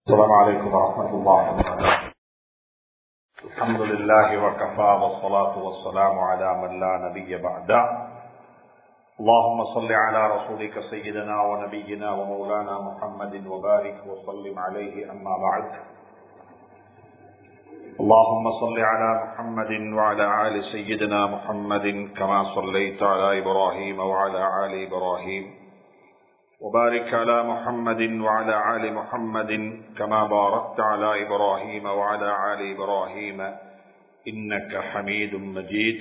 السلام عليكم ورحمة الله وبركاته الحمد لله وكفى والصلاة والسلام على من لا نبي بعده اللهم صل على رسولك سيدنا ونبينا ومولانا محمد وبارك وسلم عليه أما بعد اللهم صل على محمد وعلى آل سيدنا محمد كما صليت على إبراهيم وعلى آل إبراهيم وبارك على محمد وعلى آل محمد كما باركت على إبراهيم وعلى آل إبراهيم إنك حميد مجيد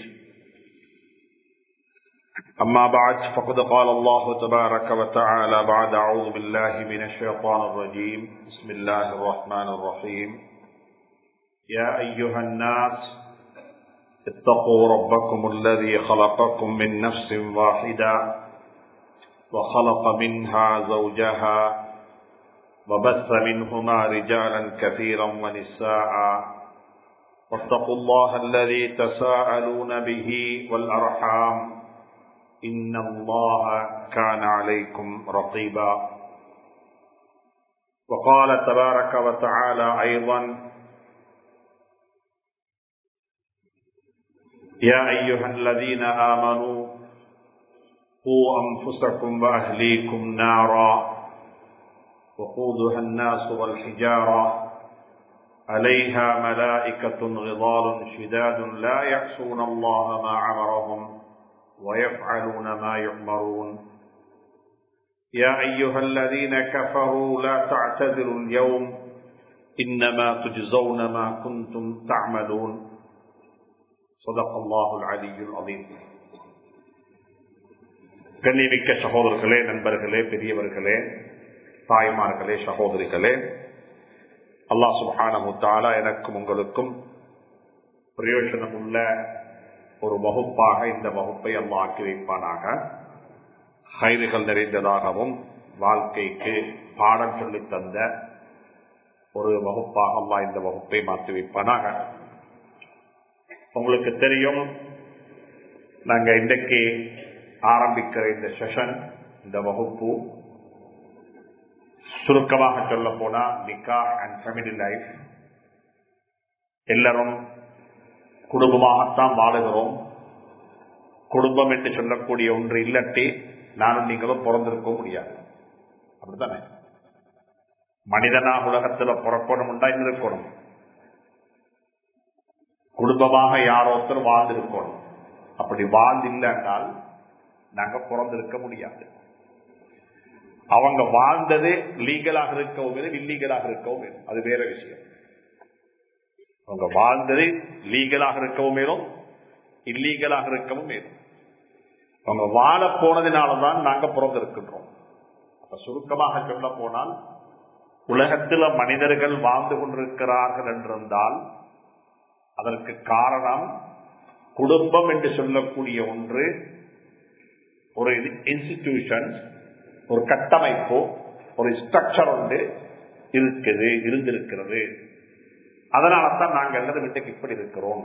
أما بعد فقد قال الله تبارك وتعالى بعد أعوذ بالله من الشيطان الرجيم بسم الله الرحمن الرحيم يا أيها الناس اتقوا ربكم الذي خلقكم من نفس واحدة وخلق منها زوجها وبث منهما رجالا كثيرا ونساء واتقوا الله الذي تساءلون به والأرحام إن الله كان عليكم رقيبا وقال تبارك وتعالى أيضا يا أيها الذين آمنوا قوا أنفسكم وأهليكم نارا وقودها الناس والحجارة عليها ملائكة غضال شداد لا يعصون الله ما عمرهم ويفعلون ما يؤمرون يا أيها الذين كفروا لا تعتذروا اليوم إنما تجزون ما كنتم تعملون صدق الله العلي العظيم கண்ணிமிக்க சகோதரர்களே நண்பர்களே பெரியவர்களே தாய்மார்களே சகோதரிகளே அல்லா சுபானு தாலா எனக்கும் உங்களுக்கும் பிரயோஜனம் உள்ள ஒரு வகுப்பாக இந்த வகுப்பை அல்லா ஆக்கி வைப்பானாக கைதுகள் நிறைந்ததாகவும் வாழ்க்கைக்கு பாடம் சொல்லி தந்த ஒரு வகுப்பாக அல்லா இந்த வகுப்பை மாற்றி வைப்பானாக உங்களுக்கு தெரியும் நாங்க இன்றைக்கு ஆரம்பிக்கிற இந்த செஷன் இந்த வகுப்பு சுருக்கமாக சொல்ல போனா நிக்கா அண்ட் ஃபேமிலி லைஃப் எல்லாரும் குடும்பமாகத்தான் வாழுகிறோம் குடும்பம் என்று சொல்லக்கூடிய ஒன்று இல்லட்டி நானும் நீங்களும் பிறந்திருக்க முடியாது அப்படித்தானே மனிதனா உலகத்துல பிறக்கணும் இருக்கணும் குடும்பமாக யாரோத்தர் வாழ்ந்திருக்கணும் அப்படி வாழ்ந்தில்லைன்னால் நாங்க பிறந்திருக்க முடியாது அவங்க வாழ்ந்தது லீகலாக இருக்கவும் வேணும் இல்லீகலாக இருக்கவும் வேணும் அது வேற விஷயம் அவங்க வாழ்ந்தது லீகலாக இருக்கவும் வேணும் இல்லீகலாக இருக்கவும் வேணும் அவங்க வாழ போனதினாலதான் நாங்க பிறந்திருக்கின்றோம் அப்ப சுருக்கமாக சொல்ல போனால் உலகத்தில் மனிதர்கள் வாழ்ந்து கொண்டிருக்கிறார்கள் என்றிருந்தால் அதற்கு காரணம் குடும்பம் என்று சொல்லக்கூடிய ஒன்று ஒரு இன்ஸ்டிடியூஷன் ஒரு கட்டமைப்பு ஒரு ஸ்ட்ரக்சர் ஒன்று இருக்குது இருந்திருக்கிறது அதனாலதான் நாங்கள் எல்லாரும் வீட்டுக்கு இப்படி இருக்கிறோம்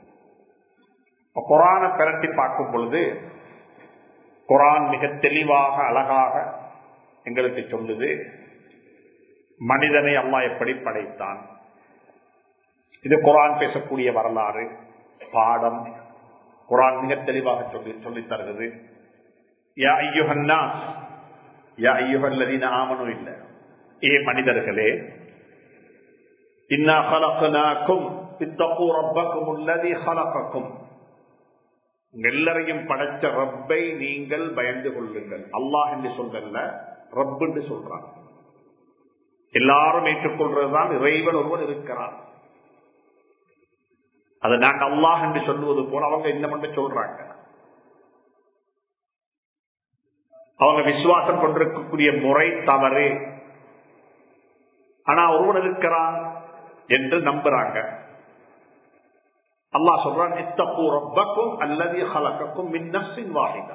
குரான பிரட்டி பார்க்கும் பொழுது குரான் மிக தெளிவாக அழகாக எங்களுக்கு சொல்லுது மனிதனை அம்மா எப்படி படைத்தான் இது குரான் பேசக்கூடிய வரலாறு பாடம் குரான் மிக தெளிவாக சொல்லி சொல்லி தருகிறது யா ஐயுஹன்னாஸ் யா ஐயுஹல்லதீன ஆமனும் இல்லை ஏ மனிதர்களே இன்னா ஹலகனாக்கும் இத்தகு ரப்பக்கும் உள்ளதி ஹலகக்கும் எல்லாரையும் படைச்ச ரப்பை நீங்கள் பயந்து கொள்ளுங்கள் அல்லாஹ் என்று சொல்லல ரப் என்று சொல்றான் எல்லாரும் ஏற்றுக்கொள்றதுதான் இறைவன் ஒருவன் இருக்கிறான் அதை நாங்கள் அல்லாஹ் என்று சொல்லுவது போல அவங்க என்ன பண்ண சொல்றாங்க அவங்க விசுவாசம் கொண்டிருக்கக்கூடிய முறை தவறு ஆனா ஒருவன் இருக்கிறான் என்று நம்புறாங்க அல்லாஹ் சொல்றான் இத்தப்பூ ரப்பக்கும் அல்லது ஹலக்கக்கும் மின்னசின் வாகிதா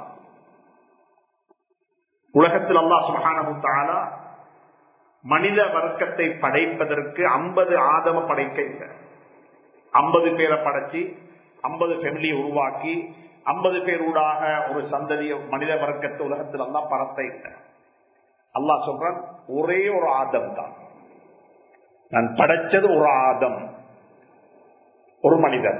உலகத்தில் அல்லாஹ் சுபஹானஹு தஆலா மனித வர்க்கத்தை படைப்பதற்கு ஐம்பது ஆதம படைக்க இல்லை ஐம்பது பேரை படைச்சி ஐம்பது ஃபேமிலியை உருவாக்கி ஐம்பது பேர் ஊடாக ஒரு சந்ததிய மனித வர்க்கத்தை உலகத்தில் எல்லாம் பரத்த இல்லை அல்லாஹ் சொல்றான் ஒரே ஒரு ஆதம் தான் நான் படைச்சது ஒரு ஆதம் ஒரு மனிதன்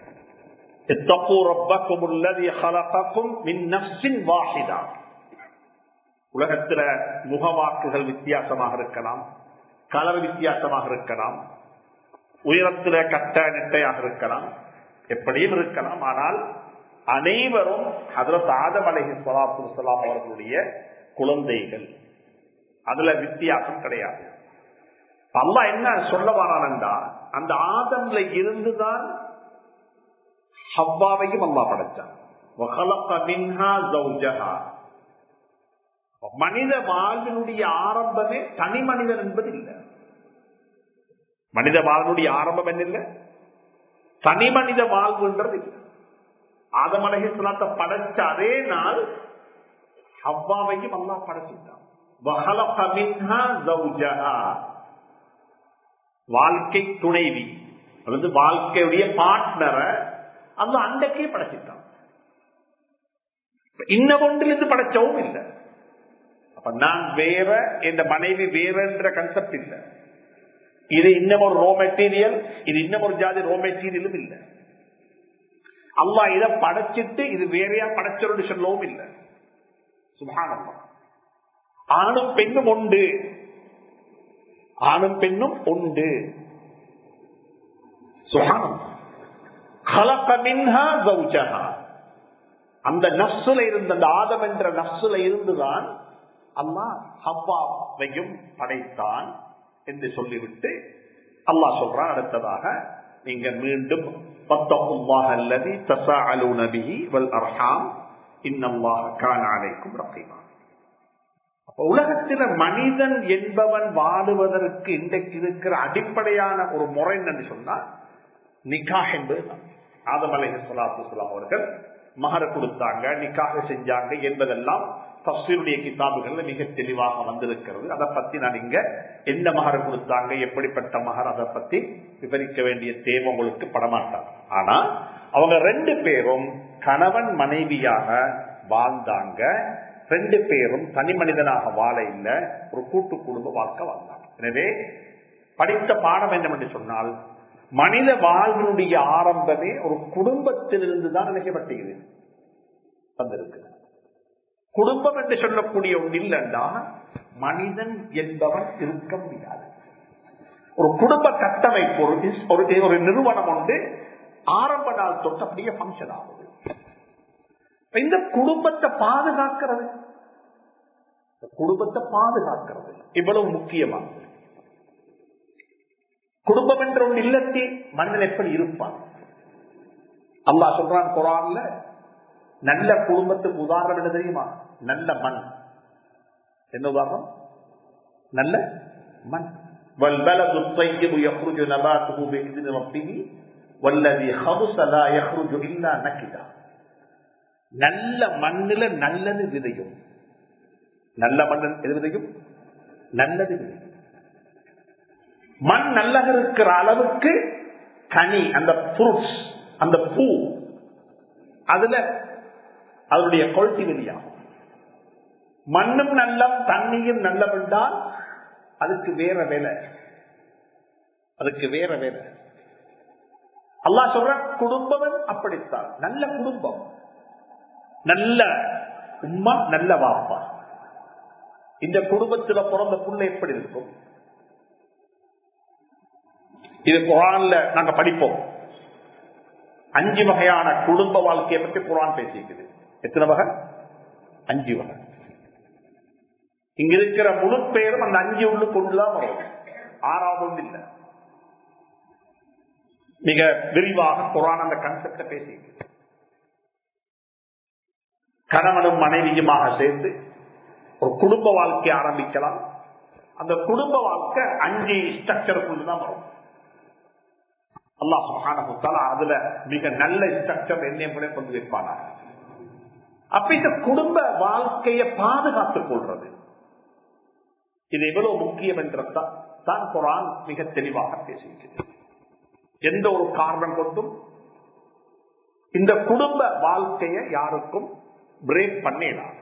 உலகத்துல முகவாக்குகள் வித்தியாசமாக இருக்கலாம் கலர் வித்தியாசமாக இருக்கலாம் உயரத்துல கட்ட நெட்டையாக இருக்கலாம் எப்படியும் இருக்கலாம் ஆனால் அனைவரும் ஹதரத் ஆதம் அலஹி சலாத்து சலாம் அவர்களுடைய குழந்தைகள் அதுல வித்தியாசம் கிடையாது அல்லா என்ன சொல்ல வரானண்டா அந்த ஆதம்ல இருந்துதான் ஹவ்வாவையும் அல்லா படைச்சான் மனித வாழ்வினுடைய ஆரம்பமே தனி மனிதன் என்பது இல்லை மனித வாழ்வுடைய ஆரம்பம் என்ன இல்லை தனி மனித வாழ்வுன்றது இல்லை ஆதமலகிஸ்லாத்தை படைச்ச அதே நாள் ஹவ்வாவையும் அல்லா படைச்சிட்டான் வாழ்க்கை துணைவி அல்லது வாழ்க்கையுடைய பார்ட்னரை அந்த அண்டைக்கே படைச்சிட்டான் இன்ன ஒன்றிலிருந்து படைச்சவும் இல்லை அப்ப நான் வேற என்ற மனைவி வேறன்ற கன்செப்ட் இல்லை இது இன்னும் ஒரு ரோ மெட்டீரியல் இது இன்னும் ஒரு ஜாதி ரோ மெட்டீரியலும் இல்லை அல்லா இதை படைச்சிட்டு இது வேறையா படைச்சோன்னு சொல்லவும் இல்லை சுபானம்மா ஆணும் பெண்ணும் உண்டு ஆணும் பெண்ணும் உண்டு அந்த நசுல இருந்த அந்த ஆதம் என்ற நசுல இருந்துதான் அம்மா ஹவ்வாவையும் படைத்தான் என்று சொல்லிவிட்டு அல்லாஹ் சொல்றான் அடுத்ததாக நீங்க மீண்டும் அல்லது தசாஅலு நபிஹி வல் அர்ஹாம் இன்னல்லாஹ கான அலைக்கும் ரஹீமா உலகத்தில மனிதன் என்பவன் வாழுவதற்கு இன்றைக்கு இருக்கிற அடிப்படையான ஒரு முறை என்னன்னு சொன்னா நிக்காஹ் என்பது ஆதம் அலஹி சொல்லாத்து சொல்லாம் அவர்கள் மகர கொடுத்தாங்க நிக்காக செஞ்சாங்க என்பதெல்லாம் தஸ்வீருடைய கிதாபுகள்ல மிக தெளிவாக வந்திருக்கிறது அதை பத்தி நான் இங்க எந்த மகர கொடுத்தாங்க எப்படிப்பட்ட மகர் அதை பத்தி விவரிக்க வேண்டிய தேவை உங்களுக்கு படமாட்டாங்க ஆனா அவங்க ரெண்டு பேரும் கணவன் மனைவியாக வாழ்ந்தாங்க ரெண்டு பேரும் தனி மனிதனாக வாழ இல்ல ஒரு கூட்டு குடும்ப வாழ்க்கை வாழ்ந்தாங்க எனவே படித்த பாடம் என்னவென்று சொன்னால் மனித வாழ்வினுடைய ஆரம்பமே ஒரு குடும்பத்திலிருந்து தான் நினைக்கப்பட்டது வந்திருக்கு குடும்பம் என்று சொல்லக்கூடிய ஒன்று இல்லைண்டா மனிதன் என்பவன் இருக்க முடியாது ஒரு குடும்ப கட்டமைப்பு ஒரு ஒரு நிறுவனம் ஒன்று ஆரம்ப நாள் தொட்டு அப்படியே பங்கன் ஆகுது இந்த குடும்பத்தை பாதுகாக்கிறது குடும்பத்தை பாதுகாக்கிறது இவ்வளவு முக்கியமானது குடும்பம் என்ற ஒரு இல்லத்தில் மன்னன் எப்படி இருப்பான் அல்லா சொல்றான் குரான்ல நல்ல குடும்பத்துக்கு உதாரணம் என்ன தெரியுமா நல்ல மண் என்ன உதாரணம் நல்ல மண் والبلد الطيب يخرج نباته بإذن ربه والذي خبث لا يخرج إلا نكدا நல்ல மண்ணில நல்லது விதையும் நல்ல மண் எது விதையும் நல்லது விதையும் மண் நல்லக இருக்கிற அளவுக்கு கனி அந்த ஃப்ரூட்ஸ் அந்த பூ அதுல அதனுடைய கொள்கை வெளியாகும் மண்ணும் நல்லம் தண்ணியும் நல்லவென்றால் அதுக்கு வேற வேலை அதுக்கு வேற வேலை அல்லா சொல்ற குடும்பம் அப்படித்தான் நல்ல குடும்பம் நல்ல உம்மா நல்ல வாப்பா இந்த குடும்பத்துல பிறந்த புள்ள எப்படி இருக்கும் இது குரான்ல நாங்க படிப்போம் அஞ்சு வகையான குடும்ப வாழ்க்கையை பற்றி குரான் பேசிக்குது எத்தனை வகை அஞ்சு வகை இங்க இருக்கிற முழு பேரும் அந்த அஞ்சு உள்ளு கொண்டுதான் வரும் ஆறாவது ஒன்று இல்லை மிக விரிவாக குரான் அந்த கன்செப்ட பேசி கணவனும் மனைவியுமாக சேர்ந்து ஒரு குடும்ப வாழ்க்கை ஆரம்பிக்கலாம் அந்த குடும்ப வாழ்க்கை அஞ்சு ஸ்ட்ரக்சருக்குள்ள தான் வரும் அல்லா சுகான அதுல மிக நல்ல ஸ்ட்ரக்சர் என்னை கூட கொண்டு வைப்பானா அப்ப இந்த குடும்ப வாழ்க்கையை பாதுகாத்துக் கொள்றது இது எவ்வளவு முக்கியம் என்றதான் தான் குரான் மிக தெளிவாக பேசுகிறது எந்த ஒரு காரணம் கொண்டும் இந்த குடும்ப வாழ்க்கையை யாருக்கும் பிரேக் பண்ணலாம்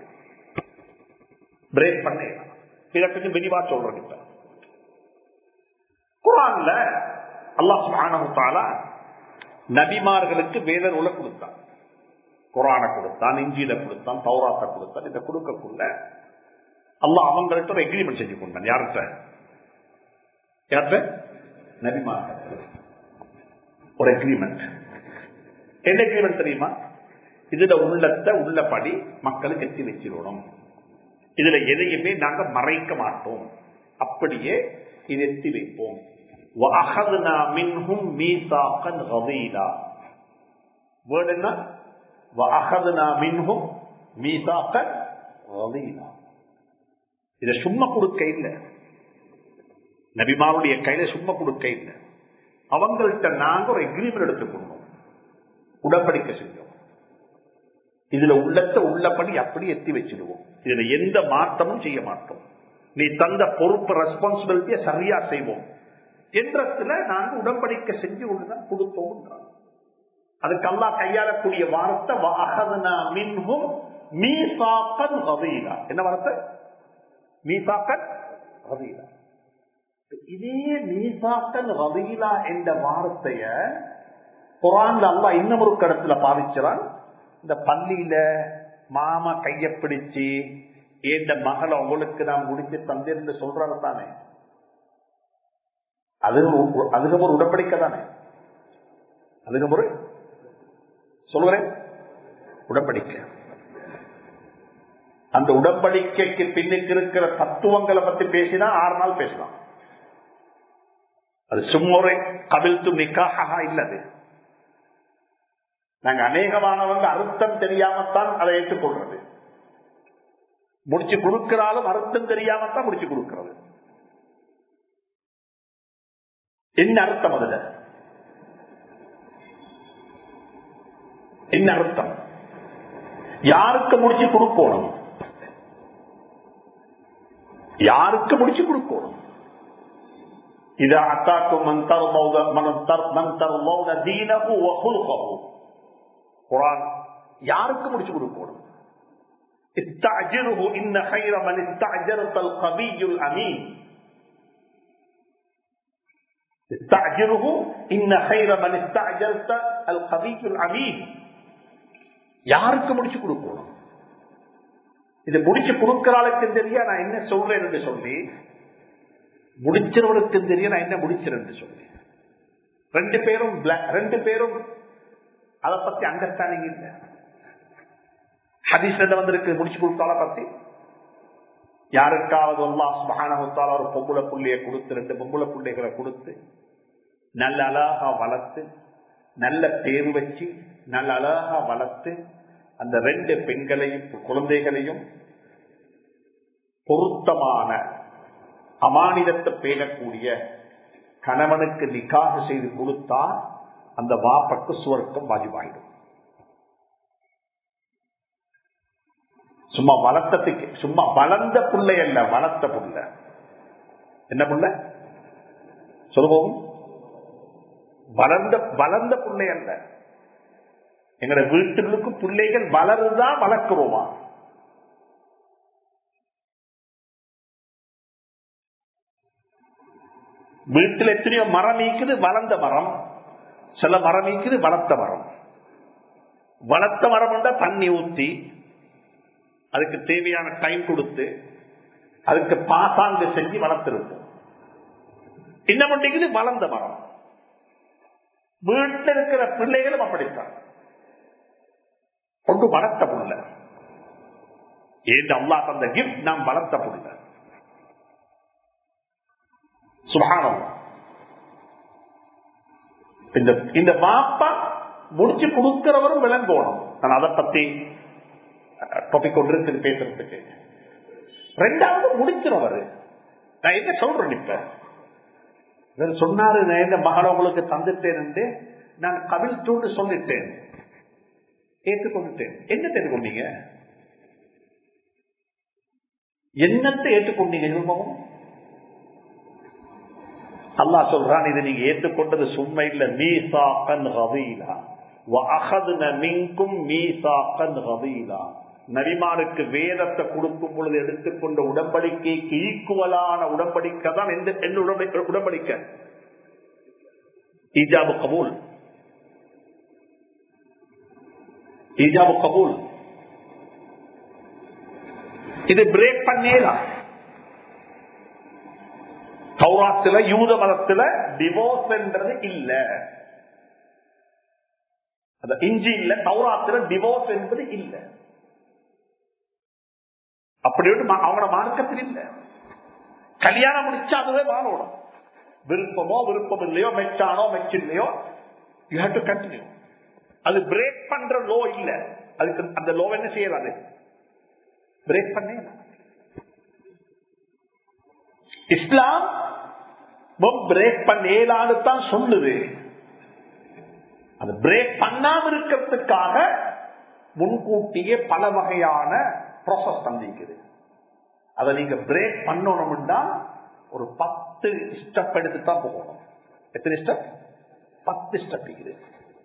பிரேக் பண்ணலாம் இதை கொஞ்சம் விரிவா சொல்றேன் இப்ப குரான்ல அல்லாஹ் சுப்ஹானஹு தஆலா நபிமார்களுக்கு வேத நூலை கொடுத்தான் குரானை கொடுத்தான் இஞ்சியில கொடுத்தான் தௌராத்தை கொடுத்தான் இதை கொடுக்கக்குள்ள அல்லாஹ் அவங்கள்ட்ட ஒரு எக்ரிமெண்ட் செஞ்சு கொண்டான் யார்கிட்ட யார்கிட்ட நபிமார்கள் ஒரு எக்ரிமெண்ட் என்ன எக்ரிமெண்ட் தெரியுமா இதுல உள்ளத்தை உள்ளபடி மக்களுக்கு எத்தி வச்சிடணும் இதுல எதையுமே நாங்க மறைக்க மாட்டோம் அப்படியே இது எத்தி வைப்போம் وَأَخَذْنَا مِنْهُمْ مِيثَاقًا غَلِيظًا வேர்ட் என்ன وَأَخَذْنَا مِنْهُمْ مِيثَاقًا غَلِيظًا இத சும்மா கொடுக்க இல்ல நபிமாருடைய கையில சும்மா கொடுக்க இல்ல அவங்கள்ட்ட நாங்க ஒரு எக்ரிமெண்ட் எடுத்துக்கொண்டோம் உடன்படிக்கை செஞ்சோம் இதுல உள்ளத்தை உள்ளபடி அப்படி எத்தி வச்சிடுவோம் இதுல எந்த மாற்றமும் செய்ய மாட்டோம் நீ தந்த பொறுப்பு ரெஸ்பான்சிபிலிட்டியை சரியா செய்வோம் என்றத்துல நாங்க உடன்படிக்கை செஞ்சு கொண்டுதான் கொடுத்தோம் அதுக்கு அல்லா கையாளக்கூடிய வார்த்தை வாகதனா மின்ஹும் மீசாக்கன் வகையிலா என்ன வார்த்தை மீசாக்கன் வகையிலா இதே மீசாக்கன் வகையிலா என்ற வார்த்தைய குரான்ல அல்லா இன்னும் ஒரு கடத்துல பாவிச்சான் இந்த பள்ளியில மாமா கைய பிடிச்சு ஏந்த மகளை உங்களுக்கு நான் முடிச்சு தந்திருந்து சொல்றாரு தானே அதுவும் அதுவும் ஒரு உடன்படிக்கை தானே அதுவும் ஒரு சொல்லுகிறேன் உடன்படிக்கை அந்த உடன்படிக்கைக்கு பின்னுக்கு இருக்கிற தத்துவங்களை பத்தி பேசினா ஆறு நாள் பேசலாம் அது சும்முறை கவிழ்த்து நிக்காக இல்லது நாங்க அநேகமானவங்க அர்த்தம் தெரியாமத்தான் அதை ஏற்றுக்கொள்றது முடிச்சு கொடுக்கிறாலும் அர்த்தம் தெரியாமத்தான் முடிச்சு கொடுக்கிறது என்ன அர்த்தம் அதுல என்ன அர்த்தம் யாருக்கு முடிச்சு கொடுக்கணும் யாருக்கு முடிச்சு கொடுக்கணும் இது அத்தாக்கும் மன் தர்மௌத மன் தர் மன் தர்மௌத தீனகு வஹுல்கஹு குரான் யாருக்கு முடிச்சு கொடுக்கணும் استعجله إن خير من استعجلت القبي الأمين استعجله إن خير من استعجلت القبي الأمين யாருக்கு முடிச்சு கொடுக்கணும் இது முடிச்சு கொடுக்கிறாளுக்கு தெரிய நான் என்ன சொல்றேன் என்று சொல்லி முடிச்சவனுக்கு தெரிய நான் என்ன முடிச்சிருன்னு சொல்லி ரெண்டு பேரும் ரெண்டு பேரும் அதை பத்தி அண்டர்ஸ்டாண்டிங் இல்லை ஹதீஸ் வந்திருக்கு முடிச்சு கொடுத்தால பத்தி யாருக்காவது மகானகத்தால ஒரு பொம்புளை புள்ளைய கொடுத்து ரெண்டு பொம்புளை பிள்ளைகளை கொடுத்து நல்ல அழகா வளர்த்து நல்ல பேர் வச்சு நல்ல அழகா வளர்த்து அந்த ரெண்டு பெண்களையும் குழந்தைகளையும் பொருத்தமான அமானிதத்தை பேணக்கூடிய கணவனுக்கு நிக்காக செய்து கொடுத்தா அந்த வாப்பக்கு சுவர்க்கம் வாஜிவாயிடும் சும்மா வளர்த்ததுக்கு சும்மா வளர்ந்த பிள்ளை அல்ல வளர்த்த புள்ள என்ன புள்ள சொல்லுவோம் வளர்ந்த வளர்ந்த பிள்ளை அல்ல எங்கட வீட்டுகளுக்கு பிள்ளைகள் வளருதான் வளர்க்கிறோமா வீட்டில் எத்தனையோ மரம் நீக்குது வளர்ந்த மரம் சில மரம் நீக்குது வளர்த்த மரம் வளர்த்த மரம் தண்ணி ஊத்தி அதுக்கு தேவையான டைம் கொடுத்து அதுக்கு பாசாங்கு செஞ்சு வளர்த்திருக்கும் என்ன பண்ணிக்குது வளர்ந்த மரம் வீட்டில் இருக்கிற பிள்ளைகளும் அப்படித்தான் கொண்டு வளர்த்த புள்ள ஏன் அல்லா தந்த கிஃப்ட் நாம் வளர்த்த புள்ள சுகானம் இந்த இந்த பாப்பா முடிச்சு கொடுக்கிறவரும் விளங்கணும் நான் அதை பத்தி டாபிக் கொண்டு இருக்கு பேசுறதுக்கு ரெண்டாவது முடிச்சிருவாரு நான் என்ன சொல்றேன் இப்ப இவர் சொன்னாரு நான் என்ன மகன் உங்களுக்கு தந்துட்டேன் நான் கபில் தூண்டு சொல்லிட்டேன் ஏற்றுக்கொண்டுட்டேன் என்ன ஏற்றுக்கொண்டீங்க என்னத்தை ஏற்றுக்கொண்டீங்க விரும்பவும் அல்லா சொல்றான் இது நீங்க ஏற்றுக்கொண்டது சும்மா இல்ல மீசாக்கன் ஹவீலா மின்கும் மீசாக்கன் ஹவீலா நரிமாருக்கு வேதத்தை கொடுக்கும் பொழுது எடுத்துக்கொண்ட உடன்படிக்கைக்கு ஈக்குவலான உடன்படிக்கை தான் எந்த உடன்படிக்கை ஈஜாபு கபூல் ஈஜாபு கபூல் இது பிரேக் பண்ணேதான் சௌராத்துல யூத மதத்துல டிவோர்ஸ் என்றது இல்ல அந்த இஞ்சி இல்ல சௌராத்துல டிவோர்ஸ் என்பது இல்ல அப்படி அவங்களோட மார்க்கத்தில் இல்ல கல்யாணம் முடிச்சா அதுவே வாழணும் விருப்பமோ விருப்பம் இல்லையோ மெச்சானோ மெச்சில்லையோ யூ ஹேவ் டு கண்டினியூ அது பிரேக் பண்ற லோ இல்ல அதுக்கு அந்த லோ என்ன செய்யலாது பிரேக் பண்ணே இஸ்லாம் பிரேக் பண்ணேலான்னு தான் சொல்லுது அது பிரேக் பண்ணாம இருக்கிறதுக்காக முன்கூட்டியே பல வகையான ப்ராசஸ் தந்திக்குது அதை நீங்க பிரேக் பண்ணணும்னா ஒரு பத்து ஸ்டெப் எடுத்து தான் போகணும் எத்தனை ஸ்டெப் பத்து ஸ்டெப் இருக்குது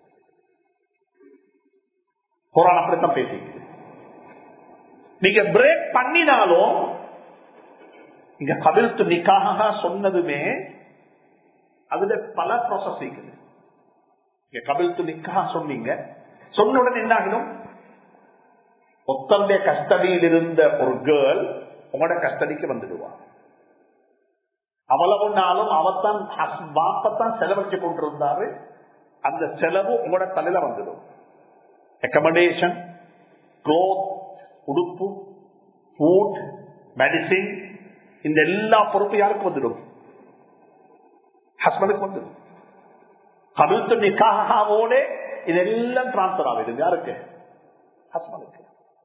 குரான் அப்படித்தான் பேசிக்குது நீங்க பிரேக் பண்ணினாலும் இங்க கபில்த்து நிக்காக சொன்னதுமே அதுல பல ப்ராசஸ் இருக்குது இங்க கபில்த்து நிக்காக சொன்னீங்க சொன்ன உடனே என்ன ஆகிடும் ஒத்தந்தைய கஸ்டடியில் இருந்த ஒரு கேர்ள் உங்களோட கஸ்டடிக்கு வந்துடுவா அவ்வளவு நாளும் அவத்தான் வாப்பத்தான் செலவழிச்சு கொண்டிருந்தாரு அந்த செலவு உங்களோட தலையில வந்துடும் அக்கமடேஷன் க்ளோத் உடுப்பு ஃபுட் மெடிசின் இந்த எல்லா பொறுப்பு யாருக்கு வந்துடும் ஹஸ்பண்டுக்கு வந்துடும் கவிழ்த்து நிக்காவோட இதெல்லாம் டிரான்ஸ்பர் ஆகிடும் யாருக்கு ஹஸ்பண்டுக்கு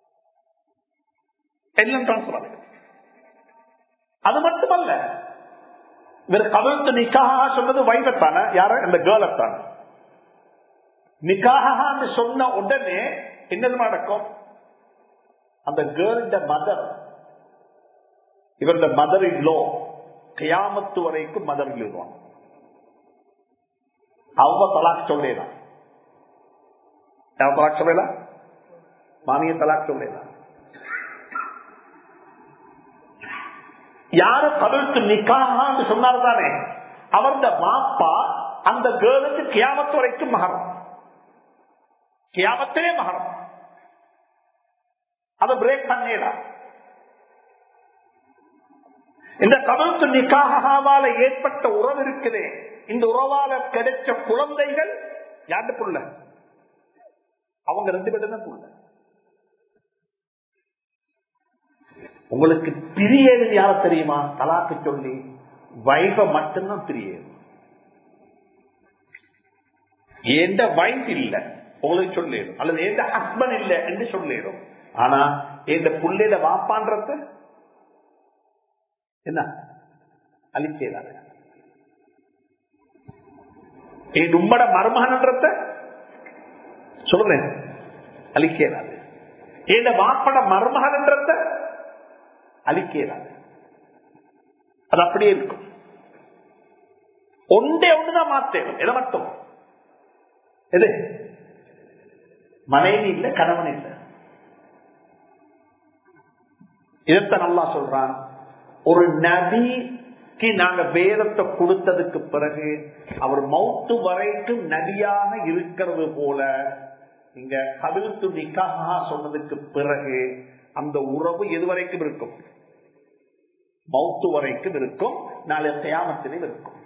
எல்லாம் டிரான்ஸ்பர் ஆகிடும் அது மட்டுமல்ல இவர் கவிழ்த்து நிக்காக சொன்னது வைகத்தான யார இந்த கேர்ளத்தான நிக்காக சொன்ன உடனே என்னது நடக்கும் அந்த கேர்ள்ட மதர் இவருடைய மதர் இல்லோ கியாமத்து வரைக்கும் மதர் இல்லுவான் அவங்க தலாக் சொல்லேதான் யார் தலாக் சொல்லலாம் மாமிய தலாக் சொல்லலாம் யாரு கவிழ்த்து நிக்கான்னு சொன்னார் தானே அவருடைய மாப்பா அந்த கேர்ளுக்கு கியாமத்து வரைக்கும் மகரம் கியாமத்திலே மகரம் அதை பிரேக் பண்ணேடா இந்த கவிழ்த்து நிக்காகாவால ஏற்பட்ட உறவு இருக்குதே இந்த உறவால கிடைச்ச குழந்தைகள் யாரு புள்ள அவங்க ரெண்டு பேரும் தான் புள்ள உங்களுக்கு பிரியது யார தெரியுமா தலாக்கு சொல்லி வைஃப மட்டும்தான் பிரியது எந்த வைஃப் இல்ல உங்களுக்கு சொல்லிடும் அல்லது எந்த ஹஸ்பண்ட் இல்ல என்று சொல்லிடும் ஆனா இந்த புள்ளையில வாப்பான்றத என்ன அழிச்சேதாங்க என் உம்மட மருமகன்றத சொல்றேன் அழிக்கிறாது என் வாப்பட மருமகன்றத அழிக்கிறாது அது அப்படியே இருக்கும் ஒன்றே ஒண்ணுதான் மாத்தேன் எதை மட்டும் எது மனைவி இல்ல கணவன் இல்ல இதத்த நல்லா சொல்றான் ஒரு நபிக்கு நாங்க வேதத்தை கொடுத்ததுக்கு பிறகு அவர் மௌத்து வரைக்கும் நபியாக இருக்கிறது போல இங்க கவிழ்த்து நிக்காக சொன்னதுக்கு பிறகு அந்த உறவு எது வரைக்கும் இருக்கும் மௌத்து வரைக்கும் இருக்கும் நாளை தியாமத்திலும் இருக்கும்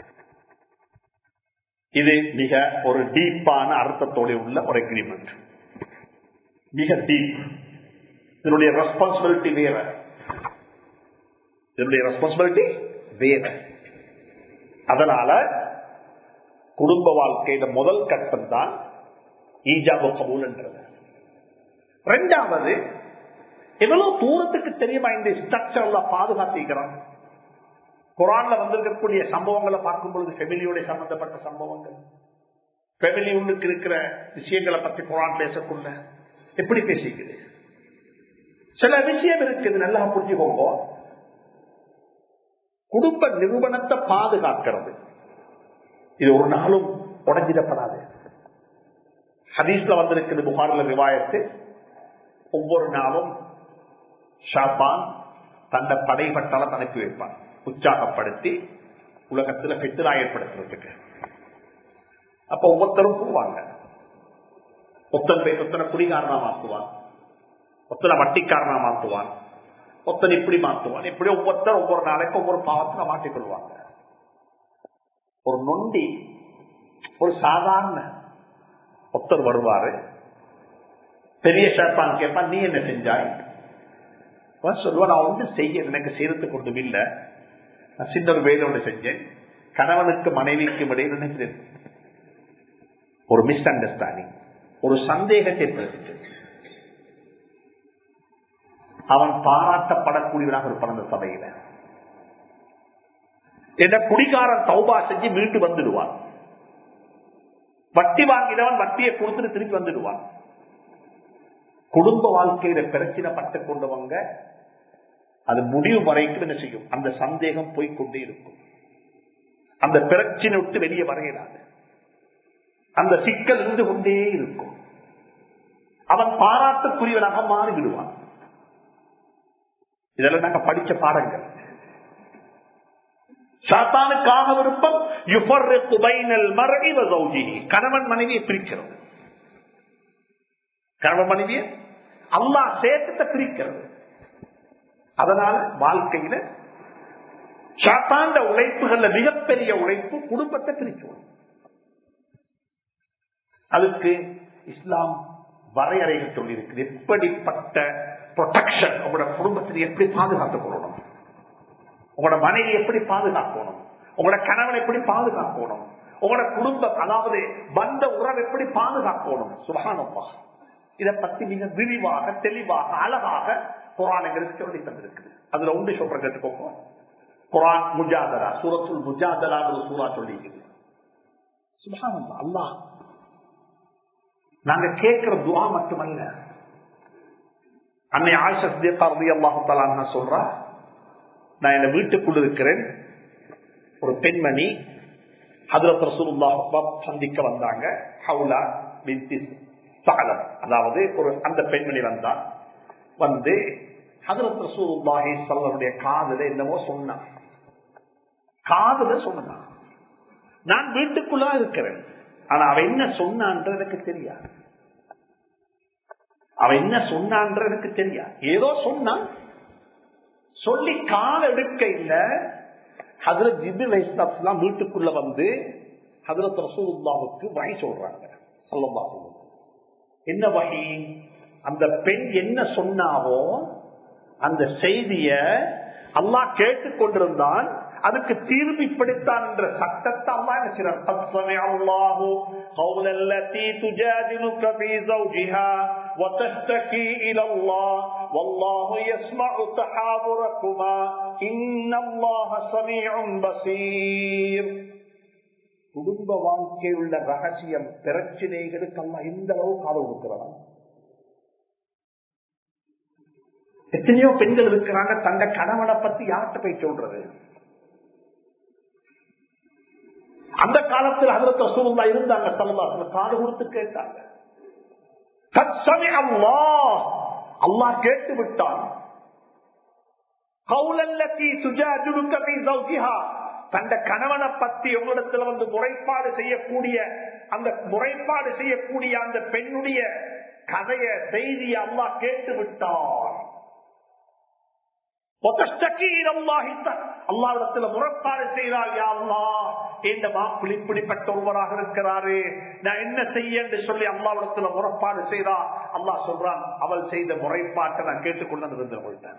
இது மிக ஒரு டீப்பான அர்த்தத்தோட உள்ள ஒரு அக்ரிமெண்ட் மிக டீப் இதனுடைய ரெஸ்பான்சிபிலிட்டி வேற இதனுடைய ரெஸ்பான்சிபிலிட்டி வேற அதனால குடும்ப வாழ்க்கையில முதல் கட்டம் தான் ஈஜாபு கபூல் என்றது ரெண்டாவது எவ்வளவு தூரத்துக்கு தெரியுமா இந்த ஸ்ட்ரக்சர்ல பாதுகாத்திருக்கிறான் குரான்ல வந்திருக்கக்கூடிய சம்பவங்களை பார்க்கும் பொழுது ஃபெமிலியோட சம்பந்தப்பட்ட சம்பவங்கள் ஃபெமிலி உள்ளுக்கு இருக்கிற விஷயங்களை பத்தி குரான் பேசக்குள்ள எப்படி பேசிக்குது சில விஷயம் இருக்குது நல்லா புரிஞ்சுக்கோங்க குடும்ப நிறுவனத்தை பாதுகாக்கிறது இது ஒரு நாளும் உடஞ்சிடப்படாது ஹதீஸ்ல வந்திருக்குது புகாரில் விவாயத்து ஒவ்வொரு நாளும் ஷாபான் தன்னை படைபட்டால அனுப்பி வைப்பான் உற்சாகப்படுத்தி உலகத்துல பித்தலா ஏற்படுத்துறதுக்கு அப்ப ஒவ்வொருத்தரும் போவாங்க ஒத்தன் ஒத்தனை குடிகாரனா மாத்துவான் ஒத்தனை வட்டிக்காரனா மாத்துவான் ஒத்தன் இப்படி மாத்துவான் இப்படி ஒவ்வொருத்தர் ஒவ்வொரு நாளைக்கு ஒவ்வொரு பாவத்துல மாட்டிக்கொள்வாங்க ஒரு நொண்டி ஒரு சாதாரண ஒத்தர் வருவாரு பெரிய ஷேப்பான் கேட்பான் நீ என்ன செஞ்சாய் சொல்லுவா நான் வந்து செய்ய எனக்கு செய்யறதுக்கு ஒன்றும் இல்லை நான் சின்ன ஒரு வேலை ஒன்று செஞ்சேன் கணவனுக்கு மனைவிக்கு இடையில் நினைக்கிறேன் ஒரு மிஸ் அண்டர்ஸ்டாண்டிங் ஒரு சந்தேகத்தை ஏற்படுத்திட்டு அவன் பாராட்டப்படக்கூடியவனாக இருப்பான் அந்த சபையில என்ன குடிகாரன் தௌபா செஞ்சு மீண்டு வந்துடுவான் வட்டி வாங்கினவன் வட்டியை கொடுத்துட்டு திருப்பி வந்துடுவான் குடும்ப வாழ்க்கையில பிரச்சனை பட்டு கொண்டவங்க அது முடிவு வரைக்கும் என்ன செய்யும் அந்த சந்தேகம் போய்கொண்டே இருக்கும் அந்த பிரச்சனை விட்டு வெளியே வரையலாது அந்த சிக்கல் இருந்து கொண்டே இருக்கும் அவன் பாராட்டுக்குரியவனாக மாறிவிடுவான் இதெல்லாம் நாங்க படிச்ச பாடங்கள் சாத்தானுக்காக விருப்பம் கணவன் மனைவியை பிரிக்கிறது கணவன் மனைவியை அல்லா சேர்த்தத்தை பிரிக்கிறது அதனால வாழ்க்கையில சாத்தாண்ட உழைப்புகள்ல மிகப்பெரிய உழைப்பு குடும்பத்தை பிரிக்கும் அதுக்கு இஸ்லாம் வரையறைகள் சொல்லியிருக்கு எப்படிப்பட்ட ப்ரொடெக்ஷன் உங்களோட குடும்பத்தில் எப்படி பாதுகாத்துக் கொள்ளணும் உங்களோட மனைவி எப்படி பாதுகாக்கணும் உங்களோட கணவன் எப்படி பாதுகாக்கணும் உங்களோட குடும்பம் அதாவது வந்த உறவு எப்படி பாதுகாக்கணும் சுகானப்பா இதை பத்தி மிக விரிவாக தெளிவாக அழகாக குரானுங்களுக்கு சொல்லி தந்திருக்கு அதுல ஒன்று சொல்ற கேட்டுக்கோங்க குரான் முஜாதரா சூரத்துல் முஜாதரா சூறா சொல்லிக்குது சுபானந்தா அல்லா நாங்க கேட்கிற துவா மட்டுமல்ல அன்னை ஆயிஷா ரதி அல்லாஹால சொல்றா நான் என்ன வீட்டுக்குள் இருக்கிறேன் ஒரு பெண்மணி ஹதரத் ரசூலுல்லாஹ் சந்திக்க வந்தாங்க ஹவுலா பின்தி சாலம் அதாவது ஒரு அந்த பெண்மணி வந்தா வந்து ஹதரத் ரசூலுல்லாஹி சல்லருடைய காதல என்னமோ சொன்னான் காதல சொன்னான் நான் வீட்டுக்குள்ளா இருக்கிறேன் ஆனா அவ என்ன சொன்னான்ற எனக்கு தெரியாது அவ என்ன சொன்னான்ற எனக்கு தெரியாது ஏதோ சொன்னான் சொல்லி கால எடுக்க இல்ல ஹதரத் ஜிபில் ஐஸ்லாம் வீட்டுக்குள்ள வந்து ஹதரத் ரசூலுல்லாவுக்கு வகை சொல்றாங்க சொல்லமா என்ன வகை அந்த பெண் என்ன சொன்னாவோ அந்த செய்திய அல்லாஹ் கேட்டுக்கொண்டிருந்தான் அதுக்கு தீர்வு இப்படித்தான் என்ற சட்டத்தை அல்லா அல்லாஹு قول التي تجادلك في زوجها وتشتكي الى الله والله يسمع تحاوركما ان الله سميع بصير குடும்ப வாழ்க்கையில் உள்ள ரகசியம் பிரச்சனைகளுக்கு அல்ல எந்த அளவு கால கொடுக்கிறான் எத்தனையோ பெண்கள் இருக்கிறாங்க தந்த கணவனை பத்தி யார்கிட்ட போய் சொல்றது அந்த காலத்தில் அதிரத்த சூழ்நிலை இருந்தாங்க சல்லா காது கொடுத்து கேட்டாங்க அல்லா கேட்டு விட்டான் தந்த கணவனை பத்தி உங்களிடத்துல வந்து முறைப்பாடு செய்யக்கூடிய அந்த முறைப்பாடு செய்யக்கூடிய அந்த பெண்ணுடைய கதைய செய்தியை அல்லா கேட்டு விட்டான் அல்லாவிடத்துல முறைப்பாடு செய்தால் யாருலா இந்த மாப்பிள் இப்படிப்பட்ட ஒருவராக இருக்கிறாரு நான் என்ன செய்ய என்று சொல்லி அல்லாவிடத்துல முறைப்பாடு செய்தா அல்லா சொல்றான் அவள் செய்த முறைப்பாட்டை நான் கேட்டுக்கொண்டு இருந்து கொள்கிறேன்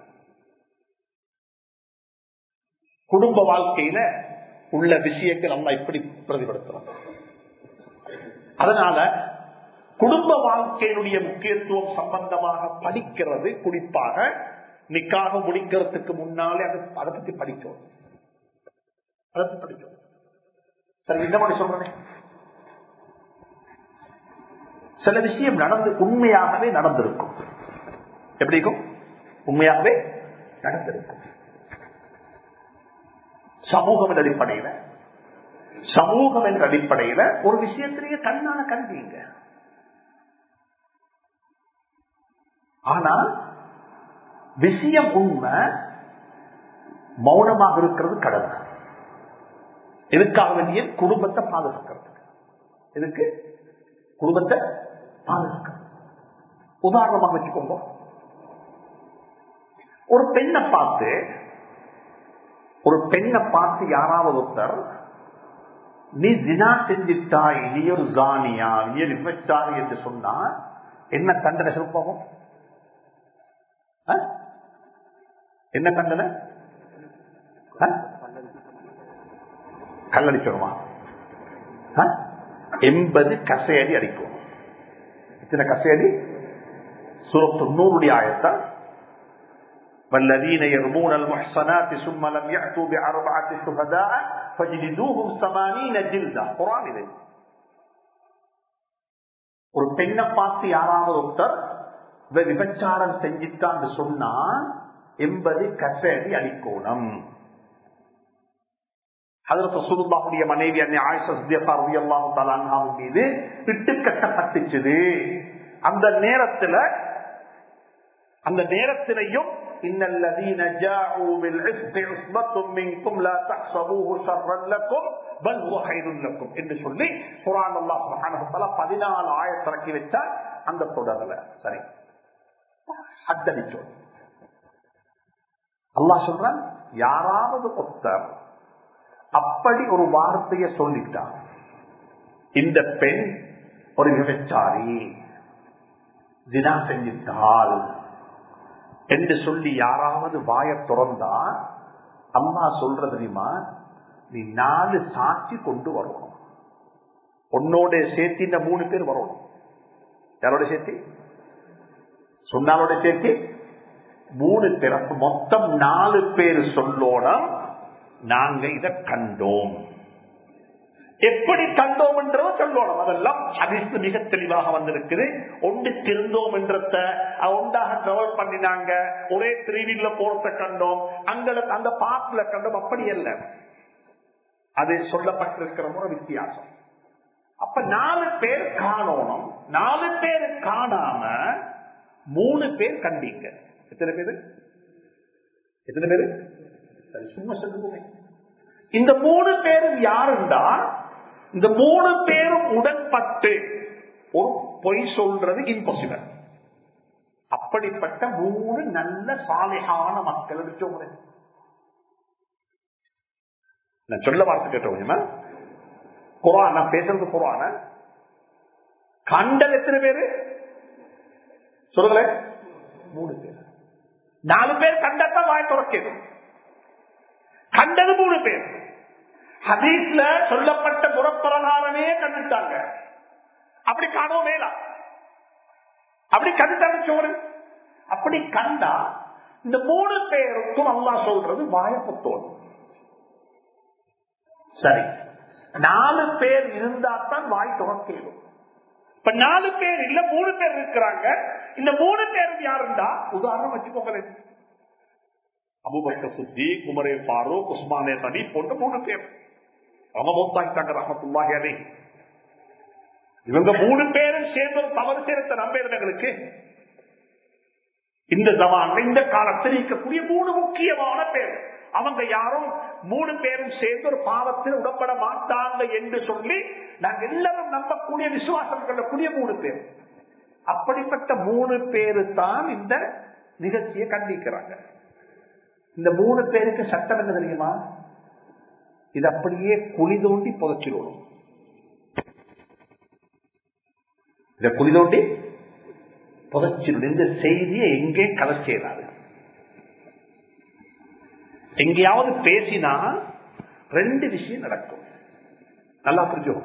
குடும்ப வாழ்க்கையில உள்ள விஷயங்கள் அல்லா இப்படி பிரதிபடுத்துறோம் அதனால குடும்ப வாழ்க்கையினுடைய முக்கியத்துவம் சம்பந்தமாக படிக்கிறது குறிப்பாக நிக்காக முடிக்கிறதுக்கு முன்னாலே அது அதை பத்தி படிக்கும் அதை பத்தி படிக்கும் சரி இந்த மாதிரி சொல்றேன் சில விஷயம் நடந்து உண்மையாகவே நடந்திருக்கும் எப்படி இருக்கும் உண்மையாகவே நடந்திருக்கும் சமூகம் என்ற அடிப்படையில சமூகம் என்ற அடிப்படையில ஒரு விஷயத்திலேயே கண்ணான கல்விங்க ஆனா விஷயம் உண்மை மௌனமாக இருக்கிறது கடமை எதுக்காக வேண்டிய குடும்பத்தை பாதுகாக்கிறது இதுக்கு குடும்பத்தை பாதுகாக்க உதாரணமாக வச்சுக்கோங்க ஒரு பெண்ணை பார்த்து ஒரு பெண்ணை பார்த்து யாராவது ஒருத்தர் நீ தினா செஞ்சிட்டாய் நீ ஒரு ஜானியா நீ ஒரு விபச்சாரி என்று சொன்னா என்ன தண்டனை சொல்லுவோம் என்ன தண்டனை கல்லடிச்சிருமா எண்பது கசையடி அடிக்கும் இத்தனை கசையடி சுரத்து நூறுடைய ஆயத்தா والذين يرمون المحصنات ثم لم يأتوا بأربعة شهداء فجلدوهم ثمانين جلدة قرآن இது ஒரு பெண்ணை பார்த்து யாராவது ஒருத்தர் விபச்சாரம் செஞ்சிட்டான்னு சொன்னா எண்பது கசடி அடிக்கோணம் அதற்கு சுருந்தாவுடைய மனைவி அன்னை ஆயுஷம் மீது இட்டு கட்டப்பட்டுச்சுது அந்த நேரத்துல அந்த நேரத்திலையும் إن الذين جاءوا بالعفق عصبة منكم لا تحسبوه شرا لكم بل هو خير لكم என்று சொல்லி குரான் அல்லாஹ் சுப்ஹானஹு வ தஆலா 14 ஆயத் இறக்கி வச்சார் அந்த தொடர்ல சரி ஹத்தடிச்சோம் அல்லாஹ் சொல்றான் யாராவது ஒருத்தர் அப்படி ஒரு வார்த்தையை சொல்லிட்டார் இந்த பெண் ஒரு விபச்சாரி தினா செஞ்சிட்டால் என்று சொல்லி யாராவது வாய திறந்தா அம்மா சொல்ற தெரியுமா நீ நாலு சாட்சி கொண்டு வரணும் உன்னோட சேர்த்து இந்த மூணு பேர் வரணும் யாரோட சேர்த்து சொன்னாலோட சேர்த்து மூணு பேர் மொத்தம் நாலு பேர் சொல்லோனம் நாங்க இதை கண்டோம் எப்படி கண்டோம் என்றோ சொல்லணும் அதெல்லாம் ஹதீஸ் மிக தெளிவாக வந்திருக்குது ஒன்று திருந்தோம் என்றத ஒன்றாக டிராவல் பண்ணினாங்க ஒரே திருவில்ல போறத கண்டோம் அங்க அந்த பாட்டுல கண்டோம் அப்படி அல்ல அது சொல்லப்பட்டிருக்கிற முறை வித்தியாசம் அப்ப நாலு பேர் காணணும் நாலு பேர் காணாம மூணு பேர் கண்டீங்க எத்தனை பேரு எத்தனை பேரு சும்மா சொல்லுங்க இந்த மூணு பேரும் யாருண்டா இந்த மூணு பேரும் உடன்பட்டு ஒரு பொய் சொல்றது இம்பாசிபிள் அப்படிப்பட்ட மூணு நல்ல சாலையான மக்கள் எடுத்தோங்க நான் சொல்ல வார்த்தை கேட்டோம் குரான் நான் பேசுறது குரான கண்டல் எத்தனை பேரு சொல்லுங்களேன் மூணு பேர் நாலு பேர் கண்டத்தான் வாய் துறக்கணும் கண்டது மூணு பேர் ஹதீஸ்ல சொல்லப்பட்ட புறப்பிரகாரமே கண்டுட்டாங்க அப்படி காணவும் மேலா அப்படி கண்டுட்டாங்க சோறு அப்படி கண்டா இந்த மூணு பேருக்கும் அல்லா சொல்றது வாயப்பத்தோடு சரி நாலு பேர் இருந்தா தான் வாய் துறக்கணும் இப்ப நாலு பேர் இல்ல மூணு பேர் இருக்கிறாங்க இந்த மூணு பேரும் யாருந்தா உதாரணம் வச்சுக்கோங்களேன் அபுபக்க சுத்தி குமரே ஃபாரூக் உஸ்மானே தனி போன்ற மூணு பேர் அவங்க மூத்தாக்கிட்டாங்க ரஹமத்துல்லாஹி அலை இவங்க மூணு பேரும் சேர்ந்து ஒரு தவறு சேர்த்த நம்பர்களுக்கு இந்த ஜமான்ல இந்த காலத்தில் இருக்கக்கூடிய மூணு முக்கியமான பேர் அவங்க யாரும் மூணு பேரும் சேர்ந்து ஒரு பாவத்தில் உடப்பட மாட்டாங்க என்று சொல்லி நாங்க எல்லாரும் நம்பக்கூடிய விசுவாசம் கொள்ளக்கூடிய மூணு பேர் அப்படிப்பட்ட மூணு பேரு தான் இந்த நிகழ்ச்சியை கண்டிக்கிறாங்க இந்த மூணு பேருக்கு சட்டம் என்ன தெரியுமா இது அப்படியே குழி தோண்டி புதைச்சிடணும் இத குழி தோண்டி புதைச்சிடணும் இந்த செய்தியை எங்கே கதை செய்யறாரு எங்கேயாவது பேசினா ரெண்டு விஷயம் நடக்கும் நல்லா புரிஞ்சு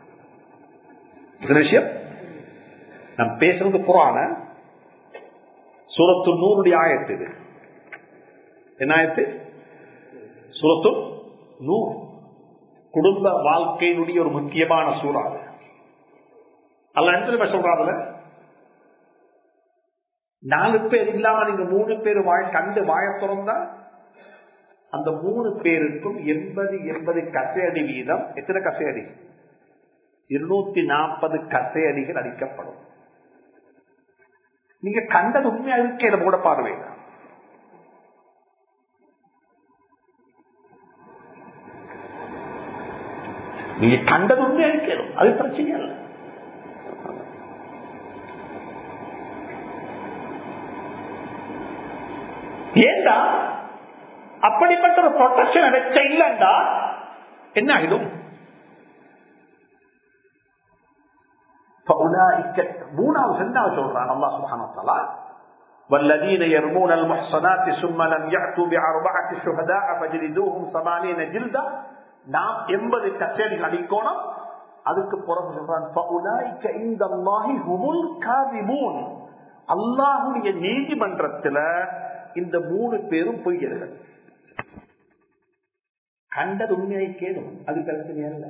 விஷயம் நான் பேசுறது புறான சூரத்து நூறுடைய ஆயத்து இது என்ன ஆயத்து சூரத்து நூறு குடும்ப வாழ்க்கையினுடைய ஒரு முக்கியமான சூறாது அல்ல என்ன சொல்றாதுல நாலு பேர் இல்லாம நீங்க மூணு பேர் வாய் கண்டு வாய திறந்தா அந்த மூணு பேருக்கும் எண்பது எண்பது கசையடி வீதம் எத்தனை கசையடி இருநூத்தி நாற்பது கசையடிகள் அடிக்கப்படும் நீங்க கண்டது உண்மையா இருக்க இதை கூட பார்வை நீங்க கண்டது உண்மையா இருக்கணும் அது பிரச்சனை இல்லை ஏண்டா அப்படிப்பட்ட ஒரு ப்ரொடெக்ஷன் வச்ச இல்லண்டா என்ன ஆகிடும் فأولئك மூணாவது ரெண்டாவது சொல்றான் அல்லாஹ் சுப்ஹானஹு வ தஆலா والذين يرمون المحصنات ثم لم يأتوا بأربعة شهداء فجلدوهم ثمانين جلدة நாம் எண்பது கச்சேரிகள் அடிக்கணும் அதுக்கு பிறகு சொல்றான் فأولئك عند الله هم الكاذبون அல்லாஹுடைய நீதிமன்றத்துல இந்த மூணு பேரும் பொய்யர்கள் கண்டது உண்மையை கேடும் அது பிரச்சனை அல்ல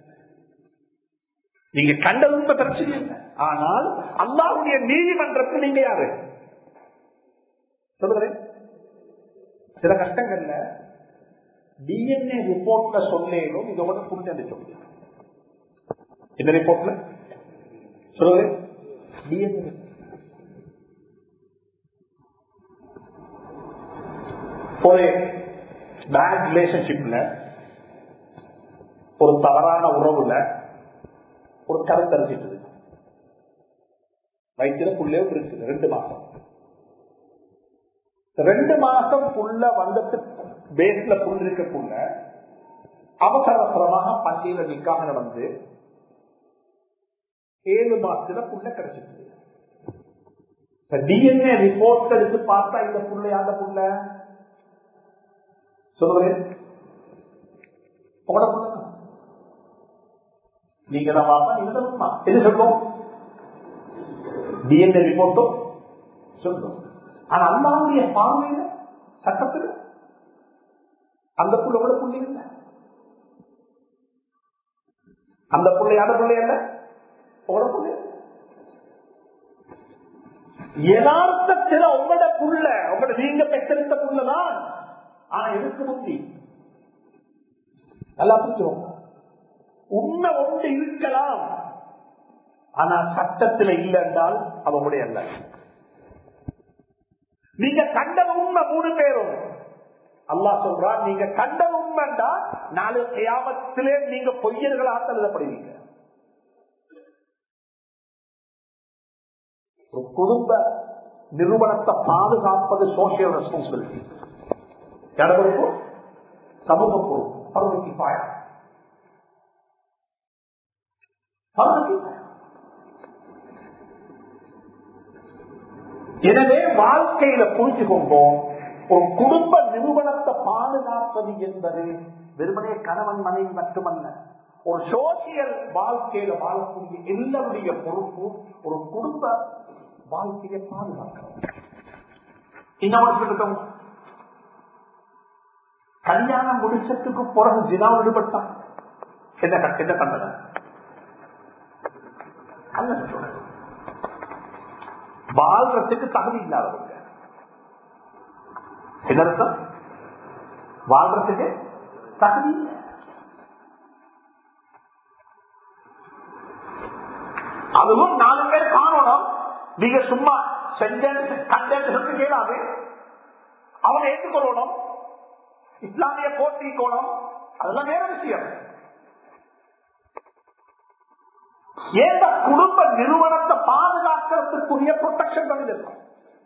நீங்க கண்டது உண்மை பிரச்சனை இல்லை ஆனால் அல்லாஹுடைய நீதிமன்றத்தில் நீங்க யாரு சொல்லுகிறேன் சில கஷ்டங்கள்ல டிஎன்ஏ ரிப்போர்ட்ல சொல்லேனும் இதோட புரிஞ்சு சொல்லு இந்த ரிப்போர்ட்ல சொல்லுகிறேன் டிஎன்ஏ ஒரு பேட் ரிலேஷன்ஷிப்ல ஒரு தவறான உறவுல ஒரு கருத்தரிச்சிட்டு வயிற்றுல புள்ளே இருக்கு ரெண்டு மாசம் ரெண்டு மாசம் புள்ள வந்துட்டு பேஸ்ல புல் இருக்கக்குள்ள அவசர அவசரமாக பள்ளியில நிக்காக நடந்து ஏழு மாசத்துல புள்ள கிடைச்சிட்டு டிஎன்ஏ ரிப்போர்ட் எடுத்து பார்த்தா இந்த புள்ள அந்த புள்ள சொல்லுகிறேன் உங்களோட புள்ள நீங்க தான் பாப்பா நீங்க தான் உண்மை. எது சொல்லும் டிஎன்ஏ ரிப்போர்ட்டும் சொல்லும் ஆனா அல்லாவுடைய பார்வையில சட்டத்தில் அந்த புள்ள கூட புள்ளி இல்லை அந்த புள்ளை யார பிள்ளை அல்ல உங்களோட புள்ளை இல்ல. யதார்த்தத்தில் உங்களோட புள்ள உங்களோட நீங்க பெற்றெடுத்த புள்ளதான் ஆனா எதுக்கு முந்தி நல்லா புரிஞ்சுக்கோங்க உண்மை ஒன்று இருக்கலாம் ஆனா சட்டத்தில் இல்லை என்றால் அவங்களுடைய அல்ல நீங்க கண்ட உண்மை மூணு பேரும் அல்லாஹ் சொல்றான் நீங்க கண்ட உண்மைண்டா நாலு கியாமத்திலே நீங்க பொய்யர்களாக எழுதப்படுவீங்க ஒரு குடும்ப நிறுவனத்தை பாதுகாப்பது சோசியல் ரெஸ்பான்சிபிலிட்டி பொறுப்பு சமூக பொறுப்பு பருவத்தி பாயம் எனவே வாழ்க்கையில புரிஞ்சுக்கோங்க ஒரு குடும்ப நிறுவனத்தை பாதுகாப்பது என்பது வெறுமனே கணவன் மனைவி மட்டுமல்ல ஒரு சோசியல் வாழ்க்கையில வாழக்கூடிய எல்லாருடைய பொறுப்பு ஒரு குடும்ப வாழ்க்கையை பாதுகாக்கணும் இன்னும் கல்யாணம் முடிச்சதுக்கு பிறகு தினா விடுபட்டான் என்ன க- என்ன கண்டன அல்ல சொல்றது வாழ்றதுக்கு தகுதி இல்லாதவங்க என்ன அர்த்தம் வாழ்றதுக்கு தகுதி இல்லை அதுவும் நாலு பேர் காணணும் நீங்க சும்மா செஞ்சேன்னு கண்டேன்னு சொல்லி கேளாது அவனை ஏற்றுக்கொள்ளணும் இஸ்லாமிய போட்டி கோணம் அதெல்லாம் வேற விஷயம் ஏந்த குடும்ப நிறுவனத்தை பாதுகாக்கிறதுக்குரிய ப்ரொடெக்ஷன் தான் இருக்கும்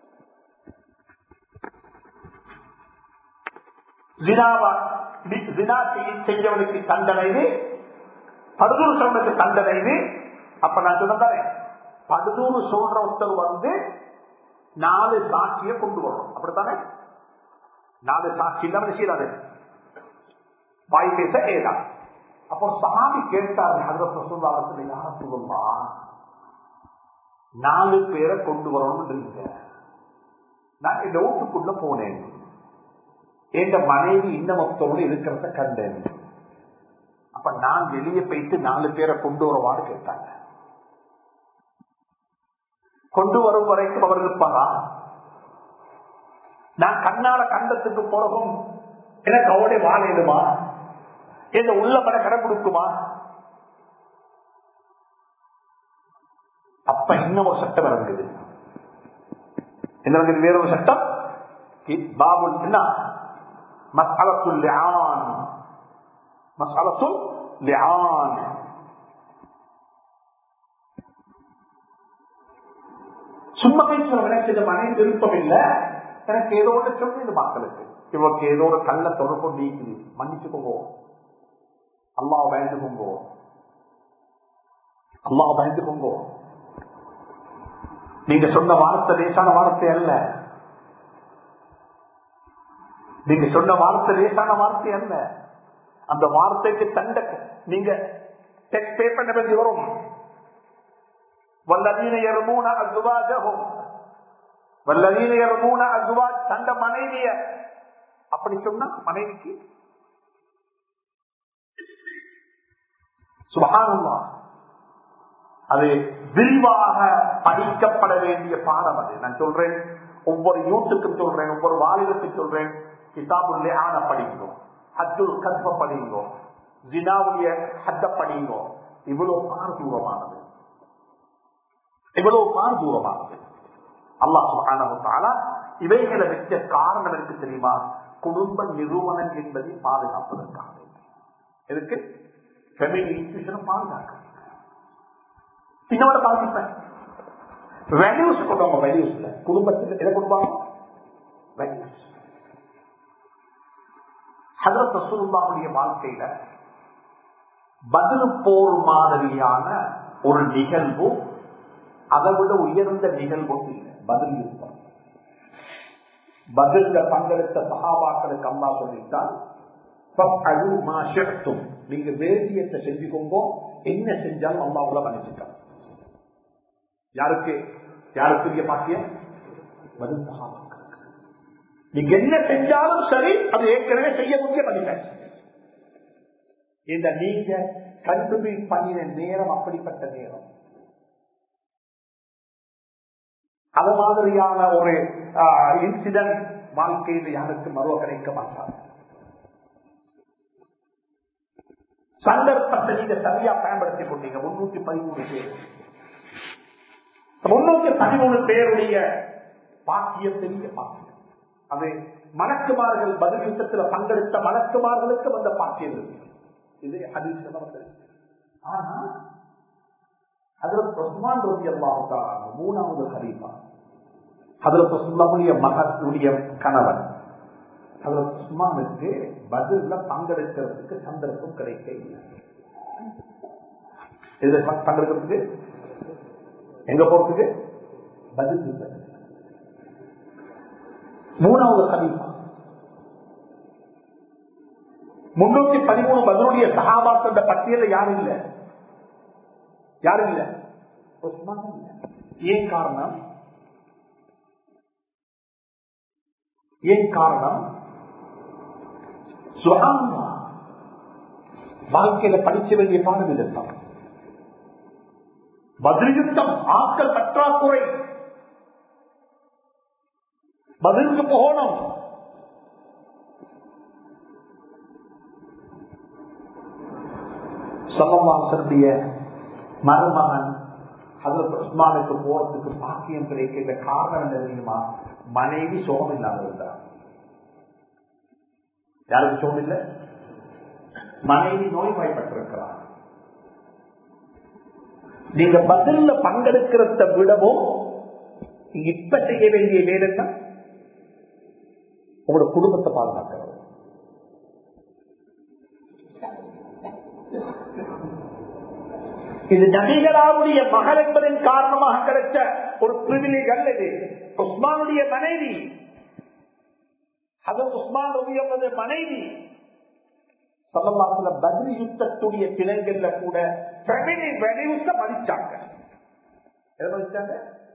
ஜினாவா தி- ஜினா செய்ய- செஞ்சவனுக்கு தண்டனை இது படுதூர் சொல்றதுக்கு தண்டனை இது அப்ப நான் சொன்னேன் படுதூர் சொல்ற ஒருத்தர் வந்து நாலு சாட்சியை கொண்டு வரணும் அப்படித்தானே நாலு சாட்சி இல்லாம செய்யறாரு வாய் பேச ஏதா அப்போ சாமி கேட்டாரு ஹதரத் ரசூலுல்லாஹி யார சொல்லுமா நாலு பேரை கொண்டு வரணும்ன்றீங்க நான் இந்த வீட்டுக்குள்ள போனேன் என் மனைவி இன்னும் ஒருத்தரோடு இருக்கிறத கண்டேன் அப்ப நான் வெளியே போயிட்டு நாலு பேரை கொண்டு வரவான்னு கேட்டாங்க கொண்டு வரும் வரைக்கும் அவர் இருப்பாரா நான் கண்ணால கண்டத்துக்கு பிறகும் எனக்கு அவருடைய வாழையிடுமா இந்த உள்ள பட கடை கொடுக்குமா அப்ப இன்னும் ஒரு சட்டம் இறங்குது என்ன இறங்குது வேற ஒரு சட்டம் பாபுல் என்ன மசாலத்துல் ஆண் மசாலத்துல் லிஆன் சும்மா பேசுறோம் எனக்கு இந்த மனைவி விருப்பம் இல்ல எனக்கு ஏதோ ஒன்று சொல்லுது மக்களுக்கு இவருக்கு ஏதோ ஒரு கல்ல தொடர்பு நீக்குது மன்னிச்சுக்கோங்க அல்லாஹ் பயந்துக்கோங்க அல்லாஹ் பயந்துக்கோங்க நீங்க சொன்ன வார்த்தை லேசான வார்த்தை அல்ல நீங்க சொன்ன வார்த்தை லேசான வார்த்தை அல்ல அந்த வார்த்தைக்கு தண்ட நீங்க டெக்ஸ்ட் பே பண்ண வேண்டி வரும் வல்லதீன எருமூன அசுவாஜகும் வல்லதீன எருமூன அசுவாஜ் தண்ட மனைவிய அப்படி சொன்னா மனைவிக்கு சுபகானந்தா அது விரிவாக படிக்கப்பட வேண்டிய பாடம் அது நான் சொல்றேன் ஒவ்வொரு யூத்துக்கும் சொல்றேன் ஒவ்வொரு வாலிபத்துக்கு சொல்றேன் கிதாபுல்லே ஆன படிங்கோ ஹத்துல் கற்ப படிங்கோ ஜினாவுடைய ஹத்த படிங்கோ இவ்வளவு பாரதூரமானது இவ்வளவு பாரதூரமானது அல்லாஹ் சுகானா இவைகளை வச்ச காரணம் எனக்கு தெரியுமா குடும்ப நிறுவனம் என்பதை பாதுகாப்பதற்காக எதுக்கு ஃபெமிலி இன்ஸ்டியூஷனை பாதுகாக்க இன்னோட பாதிப்பேன் வேல்யூஸ் கொண்டவங்க வேல்யூஸ்ல குடும்பத்துக்கு எதை கொடுப்பாங்க வேல்யூஸ் ஹதரத் ரசூலுல்லாஹுடைய வாழ்க்கையில பதில் போர் மாதிரியான ஒரு நிகழ்வு அதை விட உயர்ந்த நிகழ்வு இல்லை பதில் யுத்தம் பதில பங்கெடுத்த சகாபாக்களுக்கு அம்மா சொல்லிட்டால் நீங்க வேதியத்தை செஞ்சுக்கோங்க என்ன செஞ்சாலும் அம்மாவுல மன்னிச்சுட்டான் யாருக்கு யாருக்கு பாக்கியம் பதில் சகாபாக்கள் நீங்க என்ன செஞ்சாலும் சரி அது ஏற்கனவே செய்யக்கூடிய மதிப்பேன் இந்த நீங்க கண்டுபிடி பண்ணின நேரம் அப்படிப்பட்ட நேரம் அது மாதிரியான ஒரு இன்சிடென்ட் வாழ்க்கையில் யாருக்கு மறுவ கிடைக்க மாட்டாங்க சந்தர்ப்பத்தை நீங்க சரியா பயன்படுத்திக் கொண்டீங்க முன்னூத்தி பதிமூணு பேர் முன்னூத்தி பதிமூணு பேருடைய பாக்கியம் பெரிய பாக்கியம் அது மலக்குமார்கள் பதில் யுத்தத்தில் பங்கெடுத்த மலக்குமார்களுக்கு வந்த பாக்கியம் இருக்கு இது அதிர்ஷ்டம் வந்தது ஆனா அதுல உஸ்மான் ரவி அல்லாஹால மூணாவது ஹரீஃபா அதுல உஸ்மானுடைய மகனுடைய கணவன் அதுல உஸ்மானுக்கு பதில பங்கெடுக்கிறதுக்கு சந்தர்ப்பம் கிடைக்க இல்லை இதுல பங்கெடுக்கிறதுக்கு எங்க போறதுக்கு பதில் இல்லை மூணாவது ஹலீஃபா முன்னூத்தி பதிமூணு பதிலுடைய சகாபாத்த பட்டியல யாரும் இல்ல யாரும் இல்ல ஏன் காரணம் ஏன் காரணம் சுகாந்தா வாழ்க்கையில படிக்க வேண்டிய பாடம் இதுதான் பதில் ஆட்கள் பற்றாக்குறை பதிலுக்கு போகணும் சமவாசனுடைய மருமகன் அதற்கு உஸ்மானுக்கு போறதுக்கு பாக்கியம் கிடைக்கிற காரணம் என்ன தெரியுமா மனைவி சோகம் இல்லாமல் இருந்தார் யாருக்கு சோகம் இல்லை மனைவி நோய்வாய்ப்பட்டிருக்கிறார் நீங்க பதில பங்கெடுக்கிறத விடவும் இப்ப செய்ய வேண்டிய வேலை தான் உங்களோட குடும்பத்தை பாதுகாக்கிறது இது நபிகளாவுடைய மகள் என்பதன் காரணமாக கிடைச்ச ஒரு பிரிவிலேஜ் அல்லது உஸ்மானுடைய மனைவி அது உஸ்மான் ரவியவது மனைவி சொல்லலாத்துல பதில் யுத்தத்துடைய பிணைகள்ல கூட ஃபெமினி வெடிவுச மதிச்சாங்க எதை மதிச்சாங்க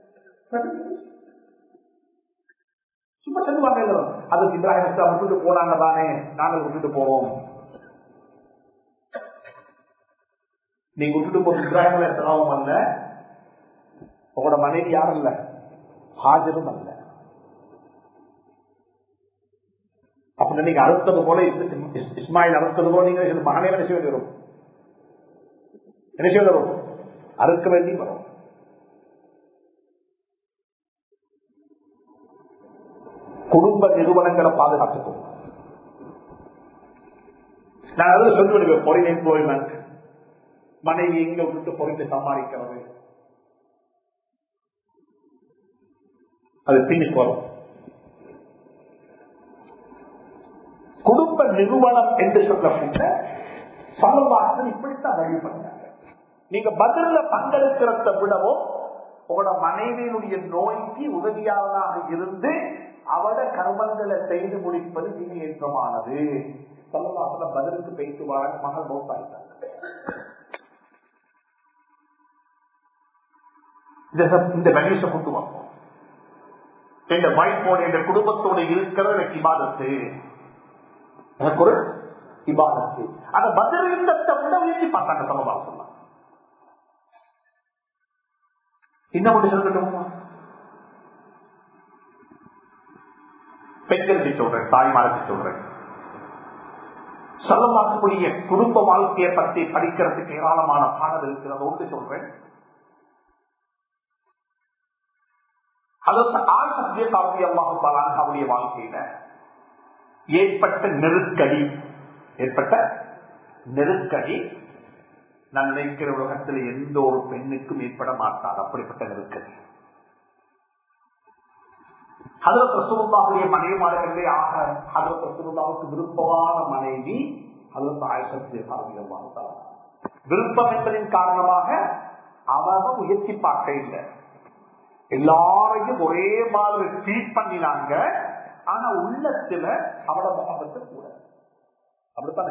சும்மா சொல்லுவாங்க எல்லாரும் அதுக்கு இப்ராஹிம் இஸ்லாம் விட்டுட்டு போனாங்க தானே நாங்கள் விட்டுட்டு போறோம் நீங்க விட்டுட்டு போற இப்ராஹிம் இஸ்லாமும் அல்ல உங்களோட மனைவி யாரும் இல்ல ஹாஜரும் அல்ல அப்ப நீங்க அறுத்தது போல இஸ்மாயில் அறுத்தது போல நீங்க மகனே என்ன செய்ய வரும் என்ன செய்ய வரும் அறுக்க வேண்டி வரும் குடும்ப நிறுவனங்களை பாதுகாத்துக்கணும் நான் அதில் சொல்லி ஃபாரின் எம்ப்ளாய்மெண்ட் மனைவி எங்க விட்டு பொறித்து சமாளிக்கிறது அது பின்னுக்கு வரும் குடும்ப நிறுவனம் என்று சொல்லப்பட்ட சமவாசன் இப்படித்தான் வழிபடுறாங்க நீங்க பதில பங்கெடுக்கிறத விடவும் உங்களோட மனைவியினுடைய நோய்க்கு உதவியாளராக இருந்து அவட கர்மங்களை செய்து முடிப்பது மிக ஏற்றமானது சமவாசன பதிலுக்கு பேசுவாங்க மகள் மௌத்தாயிட்டாங்க இந்த வேல்யூஸை கொண்டு வந்தோம் எங்க வைஃபோட எங்க குடும்பத்தோட இருக்கிற எனக்கு இபாதத்து எனக்கு ஒரு இபாதத்து அந்த பதில் இருந்தத்தை விட உயர்த்தி பார்த்தாங்க சமவாசம் இன்னும் ஒன்று சொல்லட்டுமா பெண்களுக்கு சொல்றேன் தாய்மாருக்கு சொல்றேன் சொல்லமாக்கக்கூடிய குடும்ப வாழ்க்கையை பற்றி படிக்கிறதுக்கு ஏராளமான பாடல் இருக்கிறது ஒன்று சொல்றேன் அவருடைய வாழ்க்கையில ஏற்பட்ட நெருக்கடி ஏற்பட்ட நெருக்கடி நான் நினைக்கிற உலகத்தில் எந்த ஒரு பெண்ணுக்கும் ஏற்பட மாட்டார் அப்படிப்பட்ட நெருக்கடி ஹதரத் ரசூல்லாவுடைய மனைவிமார்களே ஆக ஹதரத் ரசூல்லாவுக்கு விருப்பமான மனைவி ஹதரத் ஆயிஷத்து விருப்பம் என்பதின் காரணமாக அவங்க முயற்சி பார்க்க இல்லை எல்லாரையும் ஒரே மாதிரி ட்ரீட் பண்ணினாங்க ஆனா உள்ளத்துல அவட முகமத்து கூட அப்படித்தானே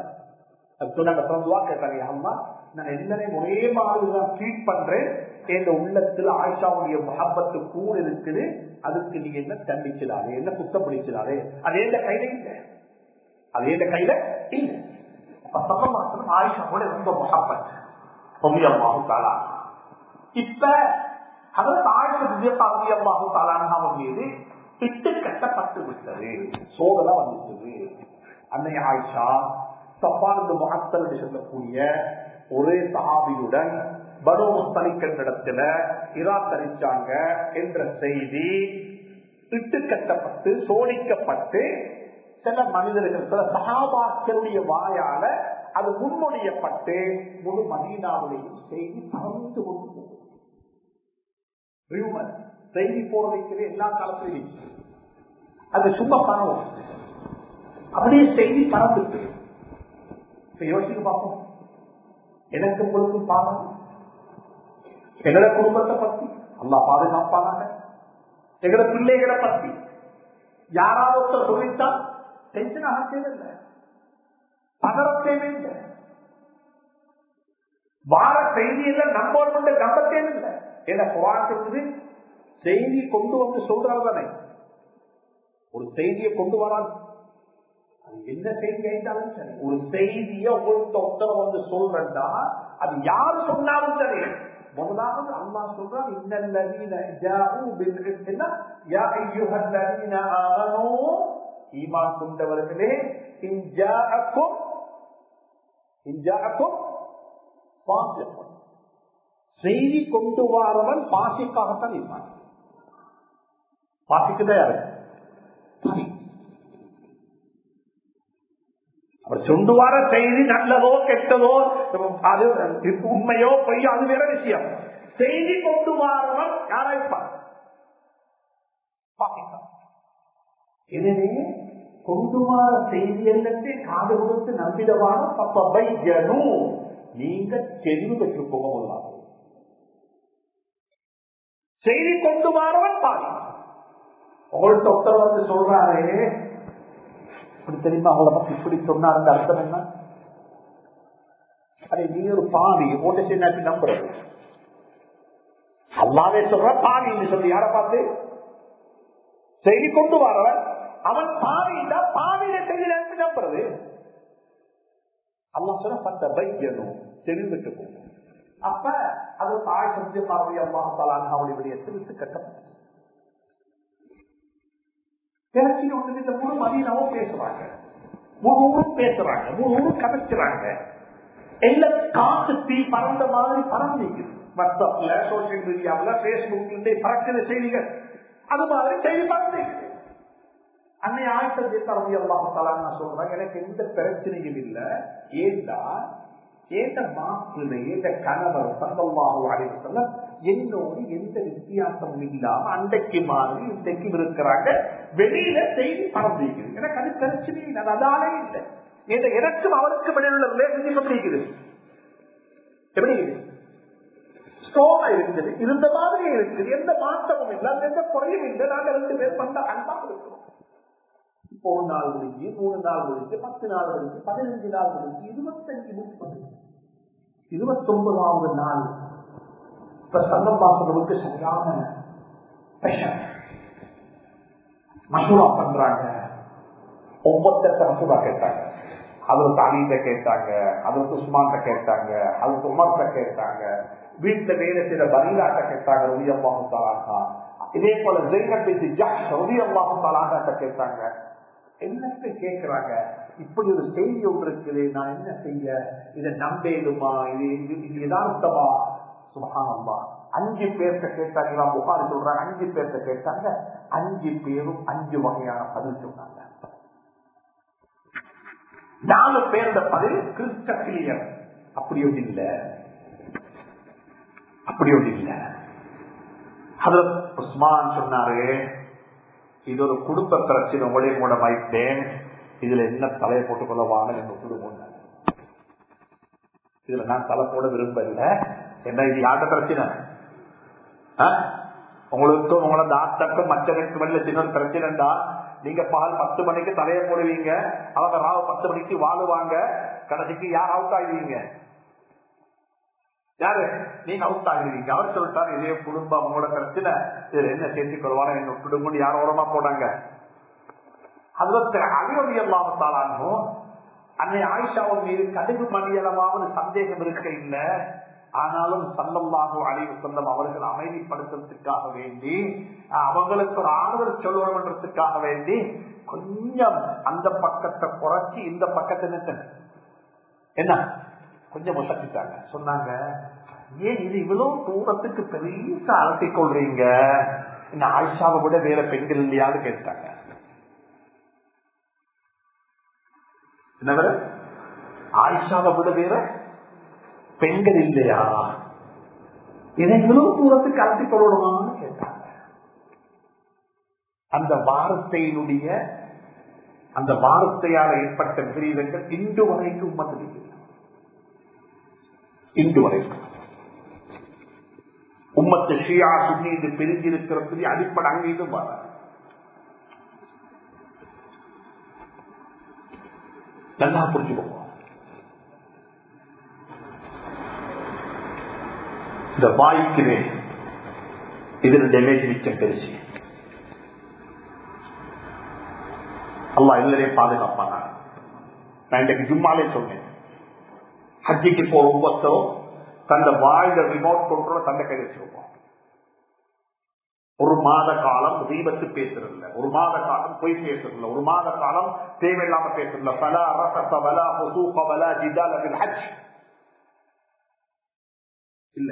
நான் எல்லாரையும் ஒரே மாதிரி தான் ட்ரீட் பண்றேன் எங்க உள்ளத்துல ஆயிஷாவுடைய முகப்பத்து கூட இருக்குது அதுக்கு நீங்க என்ன தண்டிச்சிடாரு என்ன குத்தம் பிடிச்சிடாரு அது எந்த கையில இல்ல அது எந்த கையில இல்ல அப்ப சமமாசனம் ஆயிஷாவோட ரொம்ப முகப்பத் பொம்மியம்மாவும் தாளா இப்ப அதற்கு ஆயிஷா விஜயபாரதியம்மாவும் தாளானாவும் மீது திட்டு கட்டப்பட்டு விட்டது சோதனை வந்துட்டது அன்னை ஆயிஷா சப்பானது மகத்தல் என்று சொல்லக்கூடிய ஒரே சஹாபியுடன் பனோஸ்தலிக்கிற இரா தரிச்சாங்க என்ற செய்தி இட்டு கட்டப்பட்டு சோடிக்கப்பட்டு சில மனிதர்கள் சில சகாபாக்களுடைய வாயால அது முன்மொழியப்பட்டு முழு மதீனாவிலையும் செய்தி பறந்து கொண்டு செய்தி போறதைக்கு எல்லா காலத்திலையும் அது சும்மா பரவும் அப்படியே செய்தி பறந்துட்டு இப்ப யோசிக்க பார்ப்போம் எனக்கு உங்களுக்கும் பாடம் எங்களோட குடும்பத்தை பத்தி அல்லா பாதுகாப்பானாங்க எங்களோட பிள்ளைகளை பத்தி யாராவது ஒருத்தர் சொல்லித்தா டென்ஷன் ஆக தேவையில்லை பதற தேவையில்லை வார செய்தியில நம்ம கொண்டு நம்ப தேவையில்லை என்ன போராட்டது செய்தி கொண்டு வந்து சொல்றாரு தானே ஒரு செய்தியை கொண்டு வராது என்ன செய்தி ஆயிட்டாலும் சரி ஒரு செய்திய உங்களுக்கு ஒருத்தர் வந்து சொல்றா அது யாரு சொன்னாலும் சரி முதலாவது அல்லா சொல்றான் இன்னல்லதீன ஜாஉ பில் இஸ்னா யா அய்யுஹல்லதீன ஆமனூ ஈமான் கொண்டவர்களே இன் ஜாஅக்கும் இன் ஜாஅக்கும் ஃபாசிக் செய்தி கொண்டு வாரவன் பாசிக்காகத்தான் இருப்பான் பாசிக்குதான் யாரு அவர் சொண்டு வர செய்தி நல்லதோ கெட்டதோ அது உண்மையோ பொய்யோ அது வேற விஷயம் செய்தி கொண்டு வரவன் யாராய்ப்பான் எனவே கொண்டு வர செய்தி எல்லாத்தையும் காது கொடுத்து நம்பிடவான பப்பையனும் நீங்க தெளிவு பெற்று போக முடியாது செய்தி கொண்டு வரவன் பாதி உங்கள்கிட்ட ஒருத்தர் வந்து சொல்றாரு இப்படி தெரியுமா அவங்கள பத்தி இப்படி சொன்னாருங்க அர்த்தம் என்ன அது நீ ஒரு பாவி ஓட்ட செய்ய நம்புறது அல்லாவே சொல்ற பாவி சொல்லி யார பார்த்து செய்தி கொண்டு வரவன் அவன் பாவிண்டா பாவியில செய்தி நம்புறது அல்லா சொன்ன பத்த வைக்கணும் தெரிந்துட்டு போகும் அப்ப அது தாய் சத்திய பார்வை அல்லாஹாலான அவளுடைய விடயத்தை விட்டு கட்டப்பட்டது பேசி ஒன்று இந்த முழு மதியனாவும் பேசுறாங்க மூணு ஊரும் பேசுறாங்க மூணு ஊரும் கதைச்சுறாங்க எல்லாம் காத்து தீ பறந்த மாதிரி பறந்துக்குது வாட்ஸ்அப்ல சோசியல் மீடியாவில் பேஸ்புக்ல பறக்கிற செய்திகள் அது மாதிரி செய்தி பறந்துக்குது அன்னை ஆயிரத்தி தரவி அல்லாஹால நான் சொல்றேன் எனக்கு எந்த பிரச்சனையும் இல்லை ஏண்டா ஏந்த மாப்பிள்ளை ஏந்த கணவர் சந்தமாக அழைவு என்னோடு எந்த வித்தியாசமும் இல்லாம அன்றைக்கு மாதிரி இன்றைக்கு இருக்கிறாங்க வெளியில செய்தி பறந்துக்குது எனக்கு அது பிரச்சனை இல்லை அது அதாலே இல்லை ஏந்த எனக்கும் அவருக்கும் இடையில உள்ள ரிலேஷன்ஷிப் எப்படி இருக்குது எப்படி இருக்குது ஸ்ட்ராங்கா இருக்குது இருந்த மாதிரியே இருக்குது எந்த மாற்றமும் இல்லை அது எந்த குறையும் இல்லை நாங்க ரெண்டு பேர் பண்ண அன்பா இருக்கிறோம் இப்போ ஒரு நாள் முடிஞ்சு மூணு நாள் முடிஞ்சு பத்து நாள் முடிஞ்சு பதினஞ்சு நாள் முடிஞ்சு இருபத்தஞ்சு முப்பது இருபத்தொன்பதாவது நாள் இப்ப சந்தம்பாசனவுக்கு சரியான பிரஷர் மசூரா பண்றாங்க ஒவ்வொருத்தட்ட மசூரா கேட்டாங்க அதற்கு அலிட்ட கேட்டாங்க அதற்கு உஸ்மான்கிட்ட கேட்டாங்க அதற்கு உமர்கிட்ட கேட்டாங்க வீட்டுல வேலை செய்த பரீலாட்ட கேட்டாங்க ரவி அம்மாவும் தலாகா இதே போல ஜெயினப் பேசி ஜாஷ் ரவி அம்மாவும் தலாகாட்ட கேட்டாங்க என்னத்தை கேட்கிறாங்க இப்படி ஒரு செய்தி ஒன்று இருக்குது நான் என்ன செய்ய இதை நம்பேடுமா இது இது- இது யதார்த்தமா சுபகானம்மா அஞ்சு பேர்த்த கேட்டாங்க இவன் புகாரி சொல்றாங்க அஞ்சு பேர்த்த கேட்டாங்க அஞ்சு பேரும் அஞ்சு வகையான பதில் சொன்னாங்க நாலு பேருட பதில் கிறிஸ்ட கிளியர் அப்படி ஒன்று இல்ல அப்படி ஒன்று இல்ல அதுல உஸ்மான் சொன்னாரு இது ஒரு குடும்ப பிரச்சனை ஒளி மூலமாயிட்டேன் இதுல என்ன தலையை போட்டுக் கொள்ளவான எங்க குடும்பம் இதுல நான் தலை போட விரும்பல என்ன இது யார்கிட்ட பிரச்சனை ஆ? உங்களுக்கும் உங்களோட தாத்தாக்கும் மற்றவருக்கு வெளில சின்ன ஒரு பிரச்சனைடா நீங்க பகல் பத்து மணிக்கு தலையை போடுவீங்க அவங்க ராவு பத்து மணிக்கு வாழுவாங்க கடைசிக்கு யார் அவுட் ஆகிடுவீங்க யாரு நீங்க அவுட் ஆகிடுவீங்க அவர் சொல்லிட்டாரு இதே குடும்பம் அவங்களோட பிரச்சனை இதுல என்ன சேர்த்துக் கொள்வான என்ன குடும்பம் யார் ஓரமா போனாங்க அதுல அழிவதி இல்லாமத்தாலும் அன்னை ஆயிஷாவின் மீது கடுகு மணியளவாவது சந்தேகம் இருக்க இல்லை ஆனாலும் சல்லல்லாஹு அழிவு செல்லம் அவர்கள் அமைதிப்படுத்துறதுக்காக வேண்டி அவங்களுக்கு ஒரு ஆறுதல் சொல்லணுன்றதுக்காக வேண்டி கொஞ்சம் அந்த பக்கத்தை குறைச்சி இந்த பக்கத்தை நிறுத்தன் என்ன கொஞ்சம் முசக்கிட்டாங்க சொன்னாங்க ஏன் இது இவ்வளவு தூரத்துக்கு பெரிய அலட்டிக் கொள்றீங்க இந்த ஆயிஷாவை விட வேற பெண்கள் இல்லையான்னு கேட்டாங்க என்ன ஆயிஷாவை விட வேற பெண்கள் இல்லையா இதை இவ்வளவு தூரத்துக்கு அலட்டிக் கொள்ளணுமான்னு கேட்டாங்க அந்த வார்த்தையினுடைய அந்த வார்த்தையால் ஏற்பட்ட விரிவங்கள் இன்று வரைக்கும் உம்மத்தில் இன்று வரைக்கும் உம்மத்து ஷியா சுன்னி இது பிரிஞ்சிருக்கிறது அடிப்படை அங்கேயும் வர நல்லா புரிஞ்சுக்கோங்க இந்த வாய்க்குமே இதுல டேமேஜ் மிச்சம் பெருசு அல்லா எல்லாரையும் பாதுகாப்பாங்க நான் இன்றைக்கு ஜும்மாலே சொன்னேன் ஹஜ்ஜிக்கு போற ஒவ்வொருத்தரும் தந்த வாழ்ந்த ரிமோட் கண்ட்ரோல் தந்த கை வச்சிருப்போம் ஒரு மாத காலம் தீபத்து பேசுறதில்ல ஒரு மாத காலம் பொய் பேசுறதில்ல ஒரு மாத காலம் தேவையில்லாம பேசுறதில்ல பல ரசச பல பொசூக பல ஜிதால ஹஜ் இல்ல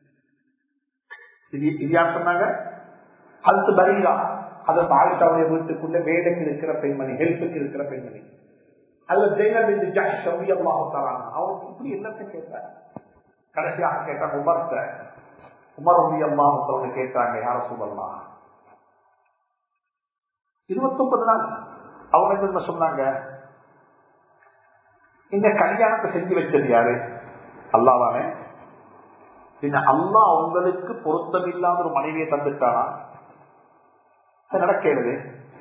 இது இது யார் சொன்னாங்க அது பரீரா அது ஆயிஷாவுடைய வீட்டுக்குள்ள வேலைக்கு இருக்கிற பெண்மணி ஹெல்ப்புக்கு இருக்கிற பெண்மணி அதுல ஜெயலலிதா இந்த ஜாஷ் சௌரியமாக தராங்க அவருக்கு இப்படி என்னத்தை கேட்டாங்க கடைசியாக கேட்டாங்க உமர்த்த உமர் ரவி அம்மாவத்தவங்க கேட்டாங்க யார சொல்லலாம் இருபத்தி ஒன்பது நாள் அவங்க என்ன சொன்னாங்க இந்த கல்யாணத்தை செஞ்சு வச்சது யாரு அல்லாதானே பின்ன அல்லா உங்களுக்கு பொருத்தம் இல்லாத ஒரு மனைவியை தந்துட்டானா அது நடக்கிறது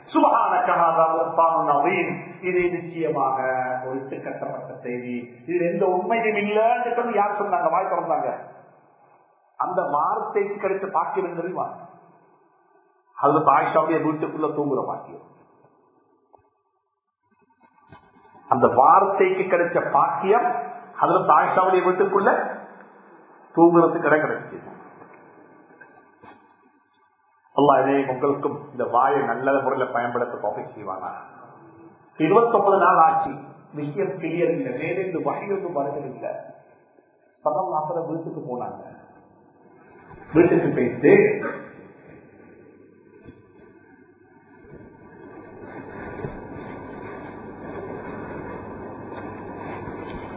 இது நிச்சயமாக ஒரு கட்டப்பட்ட செய்தி இது எந்த உண்மையும் இல்லைன்னு சொல்லி யார் சொன்னாங்க வாய் திறந்தாங்க அந்த வார்த்தைக்கு கிடைச்ச பாக்கியம் தெரியுமா அதுல ஆயிஷாவுடைய வீட்டுக்குள்ள தூங்குற பாக்கியம் அந்த வார்த்தைக்கு கிடைச்ச பாக்கியம் அதுல ஆயிஷாவுடைய வீட்டுக்குள்ள தூங்குறதுக்கு இடம் கிடைச்சது அல்லா இதையும் உங்களுக்கும் இந்த வாயை நல்ல முறையில் பயன்படுத்த தொகை செய்வானா இருபத்தி ஒன்பது நாள் ஆட்சி விஷயம் கிளியர் இல்லை மேலே இந்த வகை ஒன்றும் வருவதில்லை பக்கம் அப்புறம் வீட்டுக்கு போனாங்க வீட்டுக்கு போயிட்டு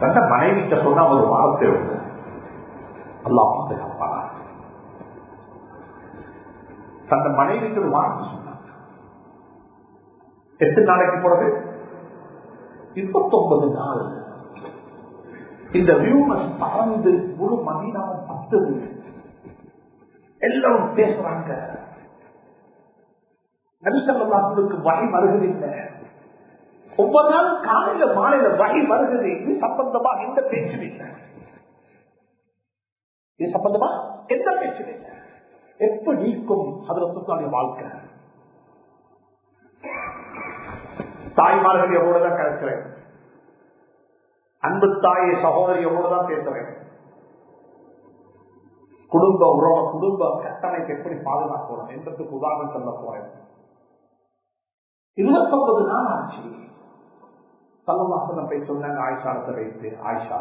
தந்த மனைவிட்ட சொன்ன ஒரு வார்த்தை உண்டு அல்லா பாதுகாப்பாரா தந்த மனைவிக்கு ஒரு வார்த்தை சொன்னாங்க எத்தனை நாளைக்கு போறது இருபத்தொன்பது நாள் இந்த வியூமஸ் பறந்து முழு மதினாவும் பத்துது எல்லாரும் பேசுறாங்க நபிசல்லாங்களுக்கு வகை வருவதில்லை ஒவ்வொரு நாள் காலையில மாலையில வகை வருகிறது இது சம்பந்தமா எந்த பேச்சும் இல்லை இது சம்பந்தமா எந்த பேச்சும் இல்லை எப்ப நீக்கும் அதுல சுத்தாடைய வாழ்க்கை தாய்மார்கள் எவ்வளவு தான் கலைக்கிறேன் அன்பு தாயை சகோதரி எவ்வளவு தான் பேசுறேன் குடும்ப உறவ குடும்ப கட்டமைக்கு எப்படி பாதுகாக்கணும் என்பதற்கு உதாரணம் சொல்ல போறேன் இருபத்தொன்பது நாள் ஆச்சு சல்லவாசனம் போய் சொன்னாங்க ஆயிஷாரத்தை வைத்து ஆயிஷா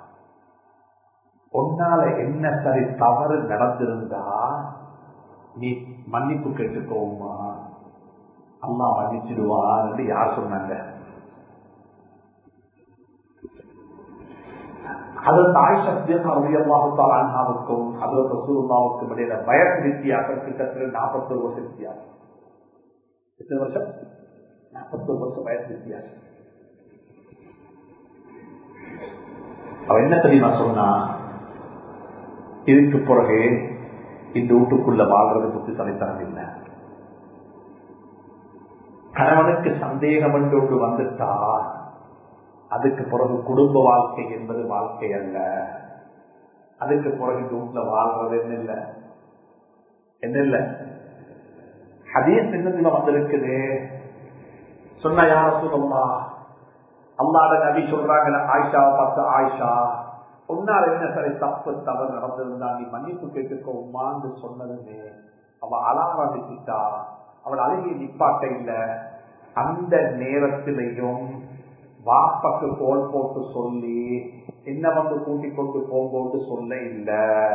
உன்னால என்ன சரி தவறு நடந்திருந்தா நீ மன்னிப்பு கேட்டுக்கோமா அம்மா மன்னிச்சிடுவான்னு யார் சொன்னாங்க அதற்கு ஆயிஷா அண்ணாவுக்கும் அதற்கு ரசூலுல்லாவுக்கும் இடையில வயசு வித்தியாசம் கிட்டத்தட்ட நாற்பத்தொரு வருஷம் வித்தியாசம் எத்தனை வருஷம் நாற்பத்தொரு வருஷம் வயசு வித்தியாசம் அவ என்ன தெரியுமா சொன்னா இதுக்கு பிறகு இந்த வீட்டுக்குள்ள வாழ்றது புத்தி தலைத்தனம் இல்லை கணவனுக்கு சந்தேகம் என்று ஒன்று வந்துட்டா அதுக்கு பிறகு குடும்ப வாழ்க்கை என்பது வாழ்க்கை அல்ல அதுக்கு பிறகு இந்த வீட்டுல வாழ்றது என்ன இல்ல என்ன இல்ல ஹதீஸ் என்னதுல வந்திருக்குது சொன்ன யார சொல்லா அல்லாட நபி சொல்றாங்க ஆயிஷாவை பார்த்து ஆயிஷா உன்னால என்ன சரி தப்பு தவறு நடந்திருந்தா நீ மன்னிப்பு கேட்டுக்கோமான்னு சொன்னதுமே அவ அலாரம்பிச்சுட்டா அவள் அழகிய நிப்பாட்ட இல்ல அந்த நேரத்திலையும் வாப்பக்கு கோல் போட்டு சொல்லி என்ன வந்து கூட்டிக் கொண்டு போகும்போது சொல்ல இல்ல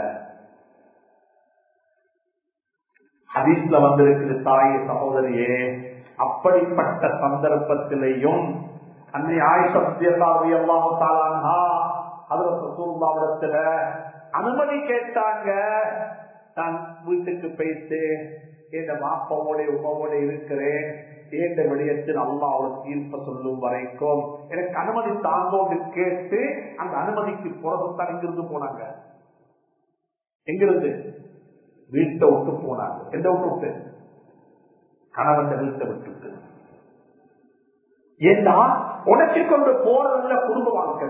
ஹதீஸ்ல வந்திருக்கிற தாயை சகோதரியே அப்படிப்பட்ட சந்தர்ப்பத்திலையும் அன்னை ஆயுஷத்தியல்லாவி எல்லாம் தாளானா அதுல சூழ்நாவிடத்துல அனுமதி கேட்டாங்க நான் வீட்டுக்கு போயிட்டு என் மாப்பாவோட உமாவோட இருக்கிறேன் ஏண்ட விடயத்தில் அல்லா அவர் தீர்ப்ப சொல்லும் வரைக்கும் எனக்கு அனுமதி தாங்கோன்னு கேட்டு அந்த அனுமதிக்கு புறத்தான் எங்கிருந்து போனாங்க எங்கிருந்து வீட்டை விட்டு போனாங்க எந்த விட்டு விட்டு கணவன் வீட்டை விட்டுட்டு ஏன்னா உனக்கு கொண்டு போறதுல குடும்ப வாழ்க்கை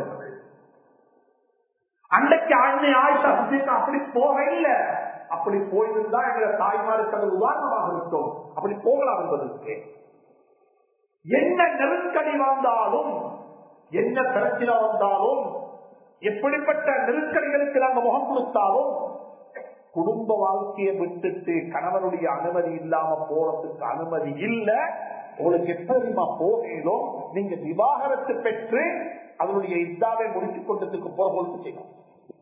அன்றைக்கு அன்னை ஆயிஷா சந்திக்க அப்படி போக இல்லை அப்படி போயிருந்தா எங்க தாய்மாருக்கு அது உதாரணமாக இருக்கும் அப்படி போகலாம் என்பதற்கு என்ன நெருக்கடி வந்தாலும் என்ன பிரச்சனை வந்தாலும் எப்படிப்பட்ட நெருக்கடிகளுக்கு நாங்க முகம் கொடுத்தாலும் குடும்ப வாழ்க்கையை விட்டுட்டு கணவனுடைய அனுமதி இல்லாம போறதுக்கு அனுமதி இல்ல உங்களுக்கு எப்படிமா போகலும் நீங்க விவாகரத்து பெற்று அதனுடைய இதாவை முடித்துக் கொண்டதுக்கு போற பொழுது செய்யணும்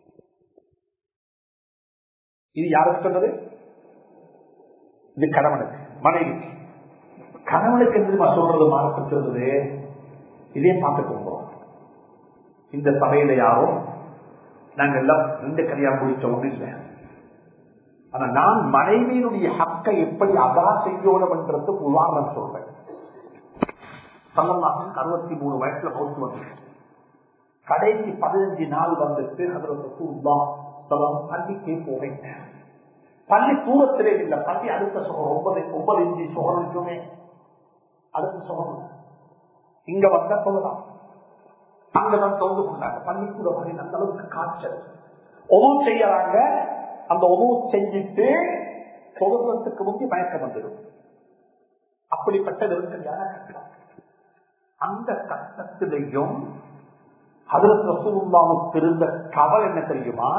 இது யாருக்கு சொன்னது இது கணவனுக்கு மனைவிக்கு கணவனுக்கு எதிர்மா சொல்றது மாறப்பட்டு சொல்றது இதே பார்த்துக்கோங்க இந்த சபையில யாரும் நாங்க எல்லாம் இந்த கல்யாணம் முடிச்சோம் இல்லை ஆனா நான் மனைவியினுடைய ஹக்கை எப்படி அதா செய்யணும் என்றதுக்கு உதாரணம் சொல்றேன் சல்லல்லாஹும் அறுபத்தி மூணு வயசுல மௌத்து வந்து கடைசி பதினஞ்சு நாள் வந்துட்டு அதுல பள்ளிக்கே போவேன் பள்ளி தூரத்திலே இல்லை பள்ளி அடுத்த சுகம் ஒன்பது ஒன்பது இஞ்சி சுகம் இருக்குமே அடுத்த சுகம் இங்க வந்த சொல்லலாம் அங்கதான் தொந்து கொண்டாங்க பள்ளிக்கூட வரை அந்த அளவுக்கு காய்ச்சல் ஒவ்வொரு செய்யறாங்க அந்த உணவு செஞ்சுட்டு தொகுக்கிறதுக்கு முந்தி மயக்கம் வந்துடும் அப்படிப்பட்ட நெருக்கடியான கஷ்டம் அந்த கஷ்டத்திலையும் அதில் ரசூல்லாவுக்கு இருந்த கவல் என்ன தெரியுமா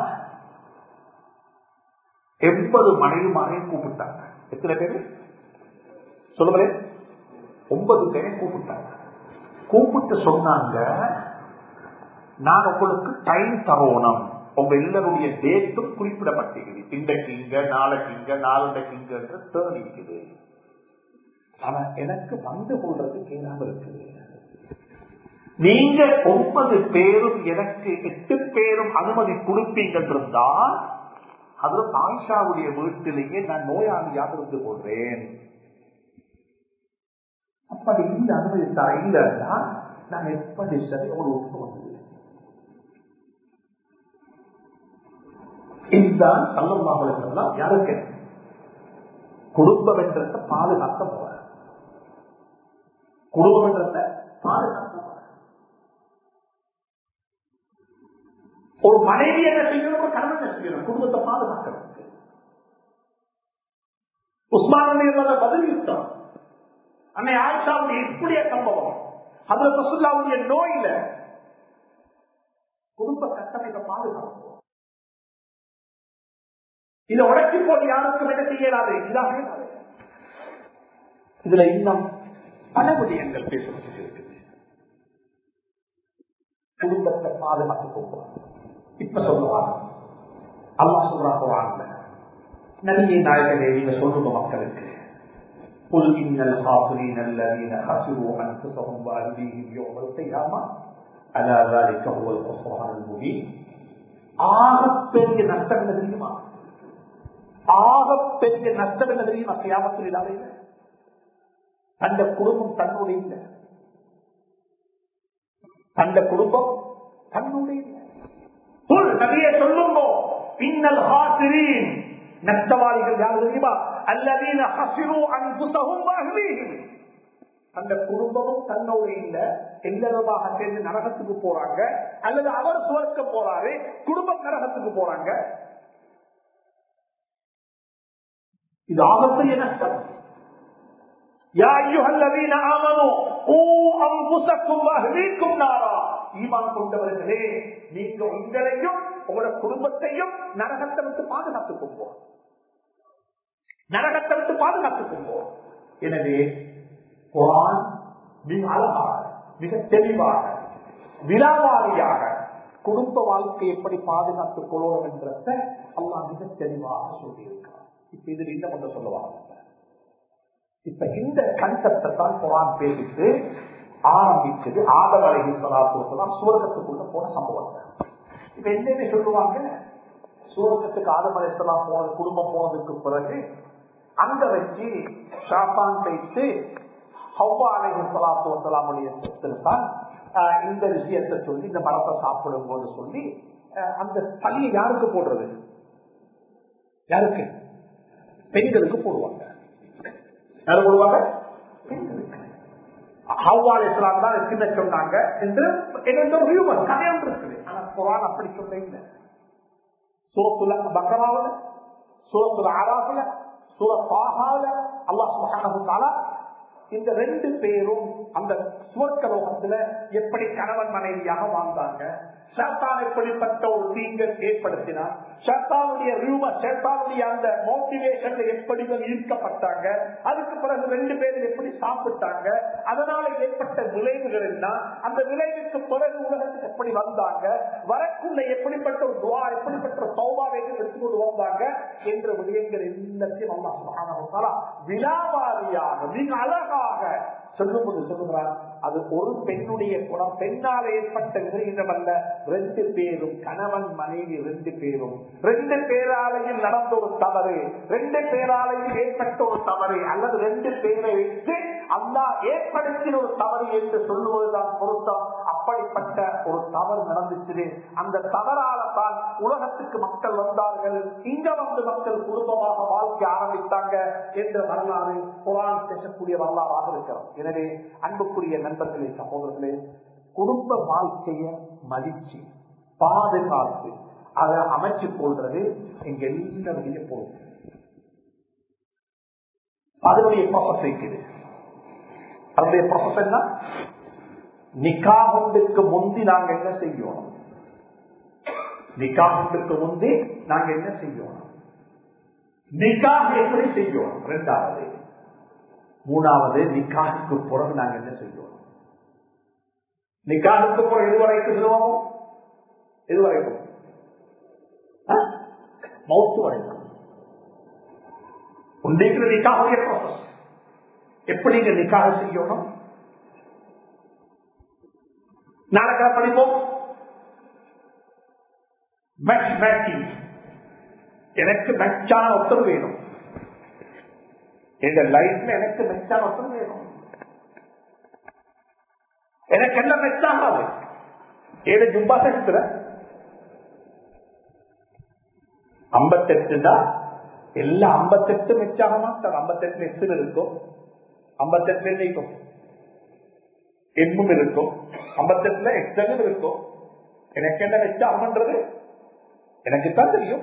எண்பது மனைவிமாரையும் கூப்பிட்டாங்க எத்தனை பேரு சொல்லுங்களேன் ஒன்பது பேரை கூப்பிட்டாங்க கூப்பிட்டு சொன்னாங்க நான் உங்களுக்கு டைம் தரோணும் உங்க எல்லாருடைய டேட்டும் குறிப்பிடப்பட்டிருக்குது இன்றைக்கு இங்க நாளைக்கு இங்க நாளைக்கு இங்க டேர்ன் இருக்குது ஆனா எனக்கு வந்து கொள்றதுக்கு ஏதாவது இருக்குது நீங்க ஒன்பது பேரும் எனக்கு எட்டு பேரும் அனுமதி கொடுப்பீங்க இருந்தா அதுல ஆயிஷாவுடைய வீட்டிலேயே நான் நோயாளியாக இருந்து கொள்றேன் அப்படி இந்த அனுமதி தர இல்லைன்னா நான் எப்படி சரி ஒரு ஒப்பு வந்துடுவேன் இதுதான் சல்லமாக சொல்லலாம் யாருக்கு குடும்பம் என்றத்தை பாதுகாக்க போற குடும்பம் என்றத்தை பாதுகாக்க போற ஒரு மனைவி என்ன செய்யணும் ஒரு கணவன் என்ன செய்யணும் குடும்பத்தை பாதுகாக்கிறதுக்கு உஸ்மான் பதில் யுத்தம் அன்னை ஆயிஷாவுடைய இப்படிய சம்பவம் அதுல ரசுல்லாவுடைய நோயில குடும்ப கட்டமைப்பை பாதுகாப்போம் இதை உடச்சி போட்டு யாருக்கும் என்ன செய்யலாது இதாக இதுல இன்னும் பல விடயங்கள் பேசுவதற்கு இருக்குது குடும்பத்தை பாதுகாத்து போகிறோம் இப்ப சொல்லுவாங்க அல்லா சொல்றாங்க நபியை நாயகனே நீங்க சொல்லுங்க மக்களுக்கு قل إن الخاسرين الذين خسروا أنفسهم وأهليهم يوم القيامة ألا ذلك هو الخسران المبين ஆகப்பெரிய நஷ்டம் என்ன தெரியுமா ஆகப்பெரிய நஷ்டம் என்ன தெரியுமா கியாமத்தில் இல்லாத அந்த குடும்பம் தன்னுடைய இல்லை அந்த குடும்பம் தன்னுடைய இல்லை நபியை சொல்லுங்கோ இன்னல் ஹாசிரீன் நஷ்டவாளிகள் யார் தெரியுமா அல்லதீன ஹசிரு அன்புசகும் அஹ்லீஹிம் அந்த குடும்பமும் தன்னோட இல்ல எல்லமாக சேர்ந்து நரகத்துக்கு போறாங்க அல்லது அவர் சுவர்க்கம் போறாரு குடும்பம் நரகத்துக்கு போறாங்க இது ஆபத்தைய நஷ்டம் يا أيها الذين آمنوا قوا أنفسكم وأهليكم نارا ஈமான் கொண்டவர்களே நீங்க உங்களையும் உங்களோட குடும்பத்தையும் நரகத்தை விட்டு பாதுகாத்துக் கொள்வோம் நரகத்தை விட்டு பாதுகாத்துக் கொள்வோம் எனவே குரான் மிக அழகாக மிக தெளிவாக விழாவாரியாக குடும்ப வாழ்க்கை எப்படி பாதுகாத்துக் கொள்ளணும் என்றத அல்லா மிக தெளிவாக சொல்லியிருக்கிறார் இப்ப இதில் இன்னும் ஒன்று சொல்லுவாங்க இப்ப இந்த கன்செப்டை தான் குரான் பேசிட்டு ஆரம்பிச்சது ஆதம் அழகி சலாத்துலாம் சூரகத்துக்குள்ள போன சம்பவம் இப்ப என்னன்னு சொல்லுவாங்க சூரகத்துக்கு ஆதம் அலிஸ்லாம் போன குடும்பம் போனதுக்கு பிறகு அங்க வச்சு ஷாப்பான் வைத்து ஹவ்வா அலஹி சலாத்து வசலாமுடைய தான் இந்த விஷயத்தை சொல்லி இந்த மரத்தை சாப்பிடும் போது சொல்லி அந்த பழியை யாருக்கு போடுறது யாருக்கு பெண்களுக்கு போடுவாங்க யாரு போடுவாங்க பெண்களுக்கு ஹவ்வா இஸ்லாம் தான் சின்ன சொன்னாங்க என்று என்னோட ஹியூமன் கதையம் இருக்குது ஆனா குரான் அப்படி சொல்ல இல்லை சூரத்துல பக்கராவில் சூரத்துல ஆராஃபில் சூரப்பாகால அல்லாஹ் சுபஹானஹு இந்த ரெண்டு பேரும் அந்த சுவர்க்கலோகத்துல எப்படி கணவன் மனைவியாக வாழ்ந்தாங்க ஷாத்தான் எப்படிப்பட்ட ஒரு தீங்கை ஏற்படுத்தினார் ஷாத்தாவுடைய ரூப ஷேத்தாவுடைய அந்த மோட்டிவேஷன்ல எப்படி ஈர்க்கப்பட்டாங்க அதுக்கு பிறகு ரெண்டு பேரும் எப்படி சாப்பிட்டாங்க அதனால ஏற்பட்ட விளைவுகள் என்ன அந்த விளைவுக்கு பிறகு உலகத்துக்கு எப்படி வந்தாங்க வரக்குள்ள எப்படிப்பட்ட ஒரு துவா எப்படிப்பட்ட ஒரு சௌபாவை எடுத்துக்கொண்டு வந்தாங்க என்ற விடயங்கள் எல்லாத்தையும் அல்லா சுபஹானஹு விழாவாரியாக மிக அழகாக சொல்லும்போது சொல்லுகிறார் அது ஒரு பெண்ணுடைய குணம் பெண்ணால் ஏற்பட்ட விகிதம் அல்ல ரெண்டு பேரும் கணவன் மனைவி ரெண்டு பேரும் ரெண்டு பேராலையும் நடந்த ஒரு தவறு ரெண்டு பேராலையும் ஏற்பட்ட ஒரு தவறு அல்லது ரெண்டு பேரை வைத்து அல்லா ஏற்படுத்தின ஒரு தவறு என்று சொல்லுவதுதான் பொருத்தம் அப்படிப்பட்ட ஒரு தவறு நடந்துச்சு அந்த தவறால தான் உலகத்துக்கு மக்கள் வந்தார்கள் இங்க வந்து மக்கள் குடும்பமாக வாழ்க்கை ஆரம்பித்தாங்க என்ற வரலாறு குரான் பேசக்கூடிய வரலாறாக இருக்கிறோம் எனவே அன்புக்குரிய நண்பர்களே சகோதரர்களே குடும்ப வாழ்க்கையை மதிச்சு பாதுகாத்து அதை அமைச்சு கொள்றது எங்க எல்லாருடைய பொறுப்பு அதனுடைய ப்ராசஸ் இருக்குது அதனுடைய ப்ராசஸ் என்ன நிக்காகுண்டுக்கு முந்தி நாங்க என்ன செய்யணும் நிக்காகுண்டுக்கு முந்தி நாங்க என்ன செய்யணும் நிக்காக எப்படி செய்யணும் ரெண்டாவது மூணாவது நிக்காகுக்கு பிறகு நாங்க என்ன செய்யணும் நிக்காகுக்கு பிறகு எதுவரைக்கும் சொல்லுவோம் எதுவரைக்கும் மௌத்து வரைக்கும் உண்டைக்கு நிக்காக ப்ராசஸ் எப்படி நீங்க நிக்காக செய்யணும் நாளைக்கு படிப்போம் மேட்ச் மேட்சிங் எனக்கு மெச்சான ஒருத்தர் வேணும் எங்க லைஃப்ல எனக்கு மெச்சான ஒருத்தர் வேணும் எனக்கு என்ன மெச்சாகாது ஏழு ஜும்பா செலுத்துற ஐம்பத்தெட்டு தான் எல்லா ஐம்பத்தெட்டு மெச்சாக மாட்டார் ஐம்பத்தெட்டு எட்டு இருக்கும் ஐம்பத்தெட்டுல இருக்கும் எண்ணும் இருக்கும் ஐம்பத்தெட்டுல எக்ஸலும் இருக்கும் எனக்கு என்ன மெச்சாகன்றது எனக்கு தான் தெரியும்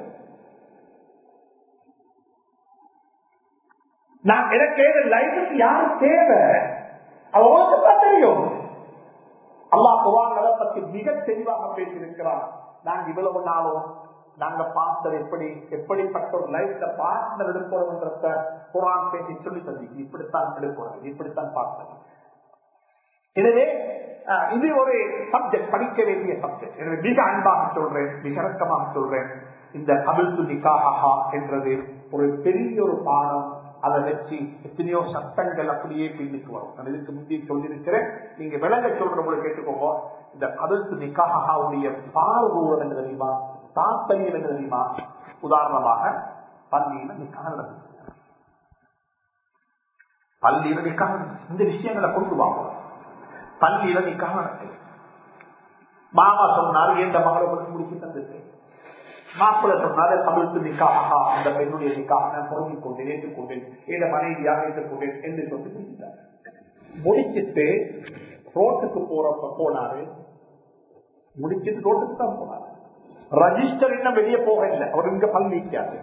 நான் எனக்கு லைஃபுக்கு யாரு தேவை அவங்களுக்கு தான் தெரியும் அல்லா குரான் அதை பத்தி மிக தெளிவாக பேசியிருக்கிறார் நாங்க இவ்வளவு நாளும் நாங்க பார்த்தது எப்படி எப்படிப்பட்ட ஒரு லைஃப்ல பார்ட்னர் எடுப்போம்ன்றத குரான் பேசி சொல்லி தந்தி இப்படித்தான் எடுப்போம் இப்படித்தான் பார்த்தது எனவே இது ஒரு சப்ஜெக்ட் படிக்க வேண்டிய சப்ஜெக்ட் எனவே மிக அன்பாக சொல்றேன் மிக இறக்கமாக சொல்றேன் இந்த அபில் நிக்காஹா என்றது ஒரு பெரிய ஒரு பாடம் அதை வச்சு எத்தனையோ சட்டங்கள் அப்படியே பின்னுக்கு வரும் நான் இதுக்கு முந்தி சொல்லியிருக்கிறேன் நீங்க விளங்க சொல்றவங்களை கேட்டுக்கோங்க இந்த கருத்து நிக்காஹாவுடைய பார்வூரம் என்று தெரியுமா தாத்தங்கள் என்று தெரியுமா உதாரணமாக பள்ளியில நிக்காக நடந்துச்சு பள்ளியில நிக்காக இந்த விஷயங்களை கொண்டு வாங்க பள்ளியில நிக்காக நடக்குது மாமா சொன்னாரு எந்த மகளை பற்றி முடிச்சு தந்துட்டு மாப்பிள்ள சொன்னாரு தமிழுக்கு நிக்காக அந்த பெண்ணுடைய நிக்காக நான் பொருந்திக் கொண்டேன் ஏற்றுக்கொண்டேன் எந்த மனைவியாக ஏற்றுக்கொண்டேன் என்று சொல்லி செஞ்சிட்டார் முடிச்சிட்டு ரோட்டுக்கு போறப்ப போனாரு முடிச்சிட்டு ரோட்டுக்கு தான் போனாரு ரஜிஸ்டர் இன்னும் வெளியே போக இல்லை அவர் இங்க பள்ளிக்காரு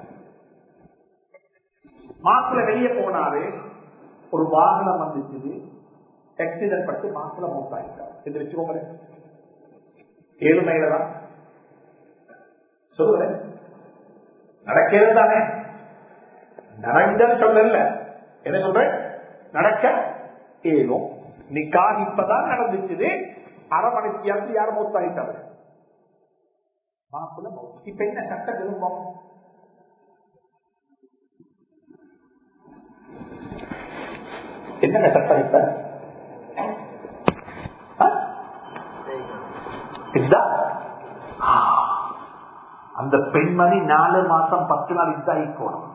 மாப்பிள்ள வெளியே போனாரு ஒரு வாகனம் வந்துச்சு ஆக்சிடென்ட் பட்டு மாப்பிள்ள மௌத்தாயிட்டார் என்று வச்சுக்கோங்களேன் ஏழுமையில தான் சொல்லுறேன் நடக்கிறது தானே நடந்தன்னு சொல்லல என்ன சொல்றேன் நடக்க ஏதும் நிக்காக இப்பதான் நடந்துச்சு அரை மணிக்கு இறந்து யாரும் மூத்தாயிட்டாரு மாப்பிள்ள மௌத் இப்ப என்ன சட்ட விரும்பம் என்னங்க சட்டம் இப்ப இதுதான் அந்த பெண்மணி நாலு மாசம் பத்து நாள் இதாயிக்கோணும்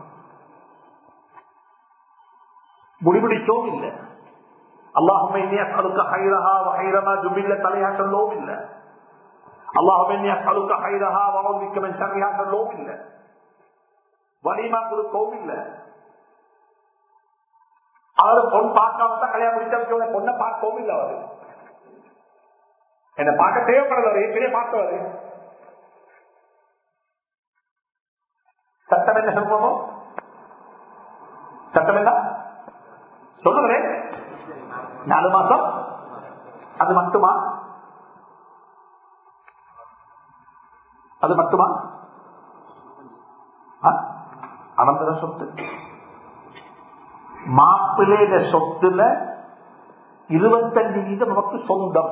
முடிபிடிச்சோம் இல்லை அல்லாஹுமே அசலுக்கு ஹைரஹா வகைரமா ஜுபில்ல தலையா சொல்லவும் இல்லை அல்லாஹுமே அசலுக்கு ஹைரஹா வகோதிக்கவன் சரியா சொல்லவும் இல்லை வலிமா கொடுக்கவும் இல்லை அவர் பொன் பார்க்காம தான் கல்யாணம் முடிச்சா பொண்ணை பார்க்கவும் இல்லை அவரு என்ன பார்க்க தேவைப்படல ஏற்கனவே பார்த்தவர் சட்டம் என்ன சொல்லுவோம் சட்டம் என்ன சொல்லுகிறேன் நாலு மாசம் அது மட்டுமா அது மட்டுமா அனந்தர சொத்து மாப்பிள்ளையில சொத்துல இருபத்தஞ்சு வீதம் நமக்கு சொந்தம்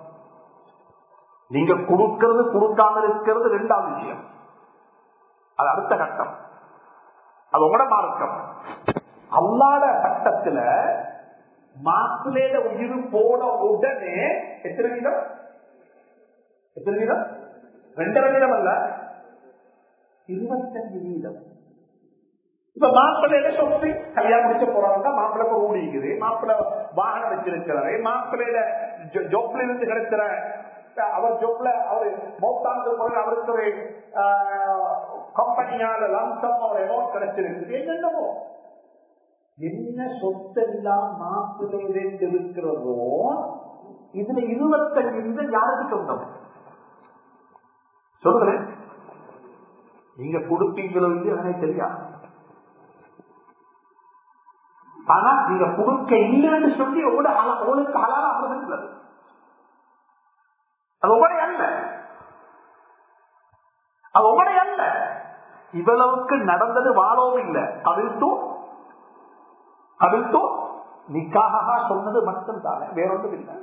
நீங்க கொடுக்கிறது கொடுக்காம இருக்கிறது ரெண்டாவது விஷயம் அது அடுத்த கட்டம் அது உங்களோட மார்க்கம் அல்லாத கட்டத்துல மாப்பிள்ளையில உயிர் போன உடனே எத்தனை வீதம் எத்தனை வீதம் ரெண்டரை வீதம் அல்ல இருபத்தஞ்சு வீதம் இப்ப மாப்பிள்ளையில சொத்து கல்யாணம் முடிச்ச போறாங்க மாப்பிள்ளை ஊடிக்குது மாப்பிள்ளை வாகனம் வச்சிருக்கிறாரு மாப்பிள்ளையில ஜொப்ல இருந்து கிடைக்கிற அவர் ஜொப்ல அவரு மௌத்தானது பிறகு அவருக்கு ஒரு கம்பெனியால லம்சம் அவர் அமௌண்ட் கிடைச்சிருக்கு என்னென்னமோ என்ன சொத்தெல்லாம் மாப்பிள்ளையிலிருந்து இருக்கிறதோ இதுல இருபத்தஞ்சு யாருக்கு சொந்தம் சொல்லுறேன் நீங்க கொடுப்பீங்களோ இல்லையோ எனக்கு தெரியாது ஆனா நீங்க கொடுக்க இல்லைன்னு சொல்லி உங்களுக்கு அலாராக இருக்கிறது அது உங்களுடைய அல்ல அது உங்களுடைய அல்ல இவ்வளவுக்கு நடந்தது வாழவும் இல்லை கவிழ்த்தும் கவிழ்த்தும் நிக்காக சொன்னது மட்டும் தானே வேறொன்றும் இல்லை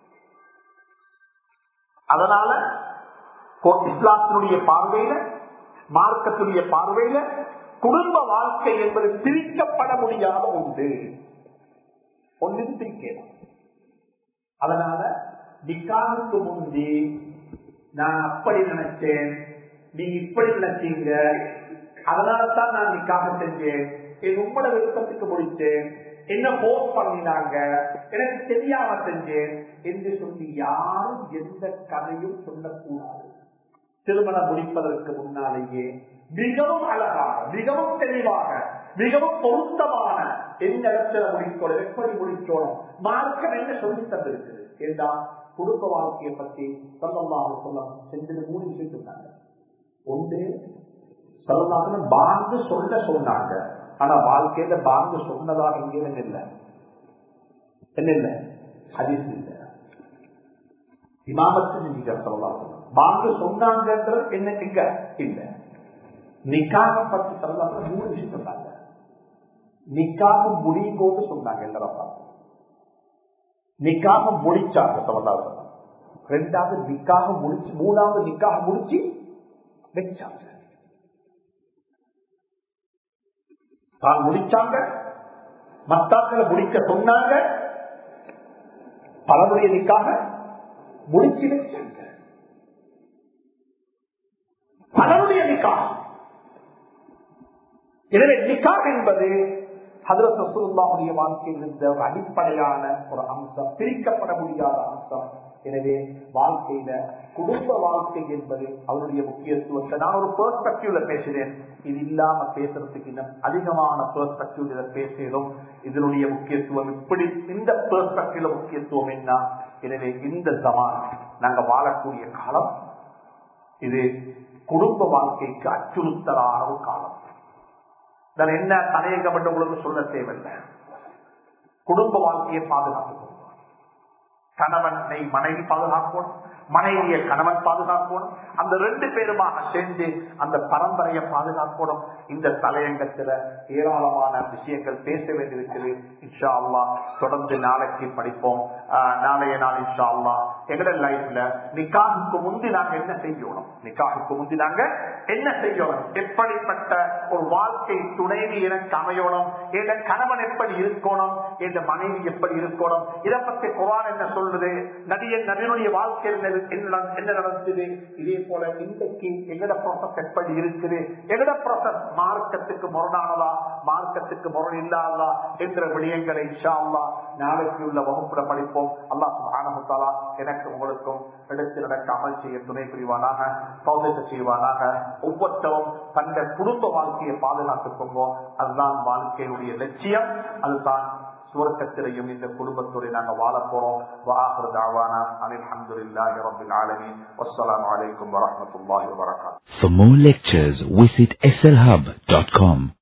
அதனால இஸ்லாத்தினுடைய பார்வையில மார்க்கத்தினுடைய பார்வையில குடும்ப வாழ்க்கை என்பது பிரிக்கப்பட முடியாத ஒன்று ஒன்று பிரிக்கலாம் அதனால நிக்காவுக்கு முந்தி நான் அப்படி நினைச்சேன் நீங்க இப்படி நினைச்சீங்க அதனாலதான் நான் நிக்காக செஞ்சேன் என் உங்களோட விருப்பத்துக்கு முடித்தேன் என்ன போஸ்ட் பண்ணினாங்க எனக்கு தெரியாம செஞ்சேன் என்று சொல்லி யாரும் எந்த கதையும் சொல்லக்கூடாது திருமணம் முடிப்பதற்கு முன்னாலேயே மிகவும் அழகாக மிகவும் தெளிவாக மிகவும் பொருத்தமான எந்த இடத்துல முடிக்கணும் எப்படி முடிக்கணும் மார்க்கம் என்ன சொல்லி தந்திருக்குது என்றால் குடும்ப வாழ்க்கையை பற்றி சொல்லமாக சொல்ல செஞ்சது மூணு விஷயம் சொன்னாங்க ஒன்று சொல்லலாம்னு பாங்கு சொல்ல சொன்னாங்க ஆனா வாழ்க்கையில பாங்கு சொன்னதாக எங்கேயும் இல்லை என்ன இல்லை ஹதீஸ் இல்லை இமாமத்து நீங்க சொல்லலாம் பாங்கு சொன்னாங்கன்றது என்ன எங்க இல்ல நிக்காக பத்தி சொல்லலாம் மூணு விஷயம் சொன்னாங்க நிக்காக முடியும் போது சொன்னாங்க எல்லாரும் பார்த்து நிக்காக முடிச்சாங்க சொல்லலாம் ரெண்டாவது நிக்காக முடிச்சு மூணாவது நிக்காக முடிச்சு வச்சாங்க தான் முடிச்சாங்க மத்தாக்களை முடிக்க சொன்னாங்க பலமுடைய நிக்காக முடிச்சு வச்சாங்க பலருடைய நிக்கா எனவே நிக்கா என்பது ஹதரத் ரசூலுல்லாஹுடைய வாழ்க்கையில் இருந்த ஒரு அடிப்படையான ஒரு அம்சம் பிரிக்கப்பட முடியாத அம்சம் எனவே வாழ்க்கையில குடும்ப வாழ்க்கை என்பது அவருடைய முக்கியத்துவத்தை நான் ஒரு பெர்ஸ்பெக்டிவ்ல பேசுறேன் இது இல்லாம பேசுறதுக்கு இன்னும் அதிகமான பெர்ஸ்பெக்டிவ் இதை பேசுகிறோம் இதனுடைய முக்கியத்துவம் இப்படி இந்த பெர்ஸ்பெக்டிவ்ல முக்கியத்துவம் என்ன எனவே இந்த ஜமான் நாங்க வாழக்கூடிய காலம் இது குடும்ப வாழ்க்கைக்கு அச்சுறுத்தலான ஒரு காலம் நான் என்ன தலையங்கம் என்று உங்களுக்கு சொல்ல தேவையில்லை குடும்ப வாழ்க்கையை பாதுகாத்துக்கணும் கணவனை மனைவி பாதுகாக்கணும் மனைவியை கணவன் பாதுகாக்கணும் அந்த ரெண்டு பேருமாக சேர்ந்து அந்த பரம்பரையை பாதுகாக்கணும் இந்த தலையங்கத்துல ஏராளமான விஷயங்கள் பேச வேண்டியிருக்குது இன்ஷா அல்லா தொடர்ந்து நாளைக்கு படிப்போம் ஆஹ் நாளைய நாள் இன்ஷா அல்லா எங்கட லைஃப்ல நிக்காகுக்கு முந்தி நாங்க என்ன செய்யணும் நிக்காகுக்கு முந்தி நாங்க என்ன செய்யணும் எப்படிப்பட்ட ஒரு வாழ்க்கை துணைவி எனக்கு அமையணும் என் கணவன் எப்படி இருக்கணும் என் மனைவி எப்படி இருக்கணும் இதை பத்தி குரான் என்ன சொல்றது நதியன் நபியினுடைய வாழ்க்கையில் என்ன என்ன நடந்தது இதே போல இன்றைக்கு எங்கட ப்ராசஸ் எப்படி இருக்குது எங்கட ப்ராசஸ் மார்க்கத்துக்கு முரணானதா மார்க்கத்துக்கு முரண் இல்லாததா என்ற விடயங்களை இன்ஷா அல்லா நாளைக்கு உள்ள வகுப்புல படிப்போம் அல்லாஹ் சுபானமுத்தாலா எனக்கு உங்களுக்கும் எடுத்து நடக்க அமல் செய்ய துணை புரிவானாக சௌதத்தை செய்வானாக ஒவ்வொருத்தரும் தந்த குடும்ப வாழ்க்கையை பாதுகாத்துக் கொள்வோம் அதுதான் வாழ்க்கையினுடைய லட்சியம் அதுதான் சுவர்க்கத்திலையும் இந்த குடும்பத்தோடு நாங்கள் வாழ போறோம் வாஹர் தாவானா அனில் அஹமதுல்லாஹி ரபில் ஆலமீன் வஸ்ஸலாமு அலைக்கும் வரஹ்மத்துல்லாஹி வபரகாத்துஹு For more lectures, visit slhub.com.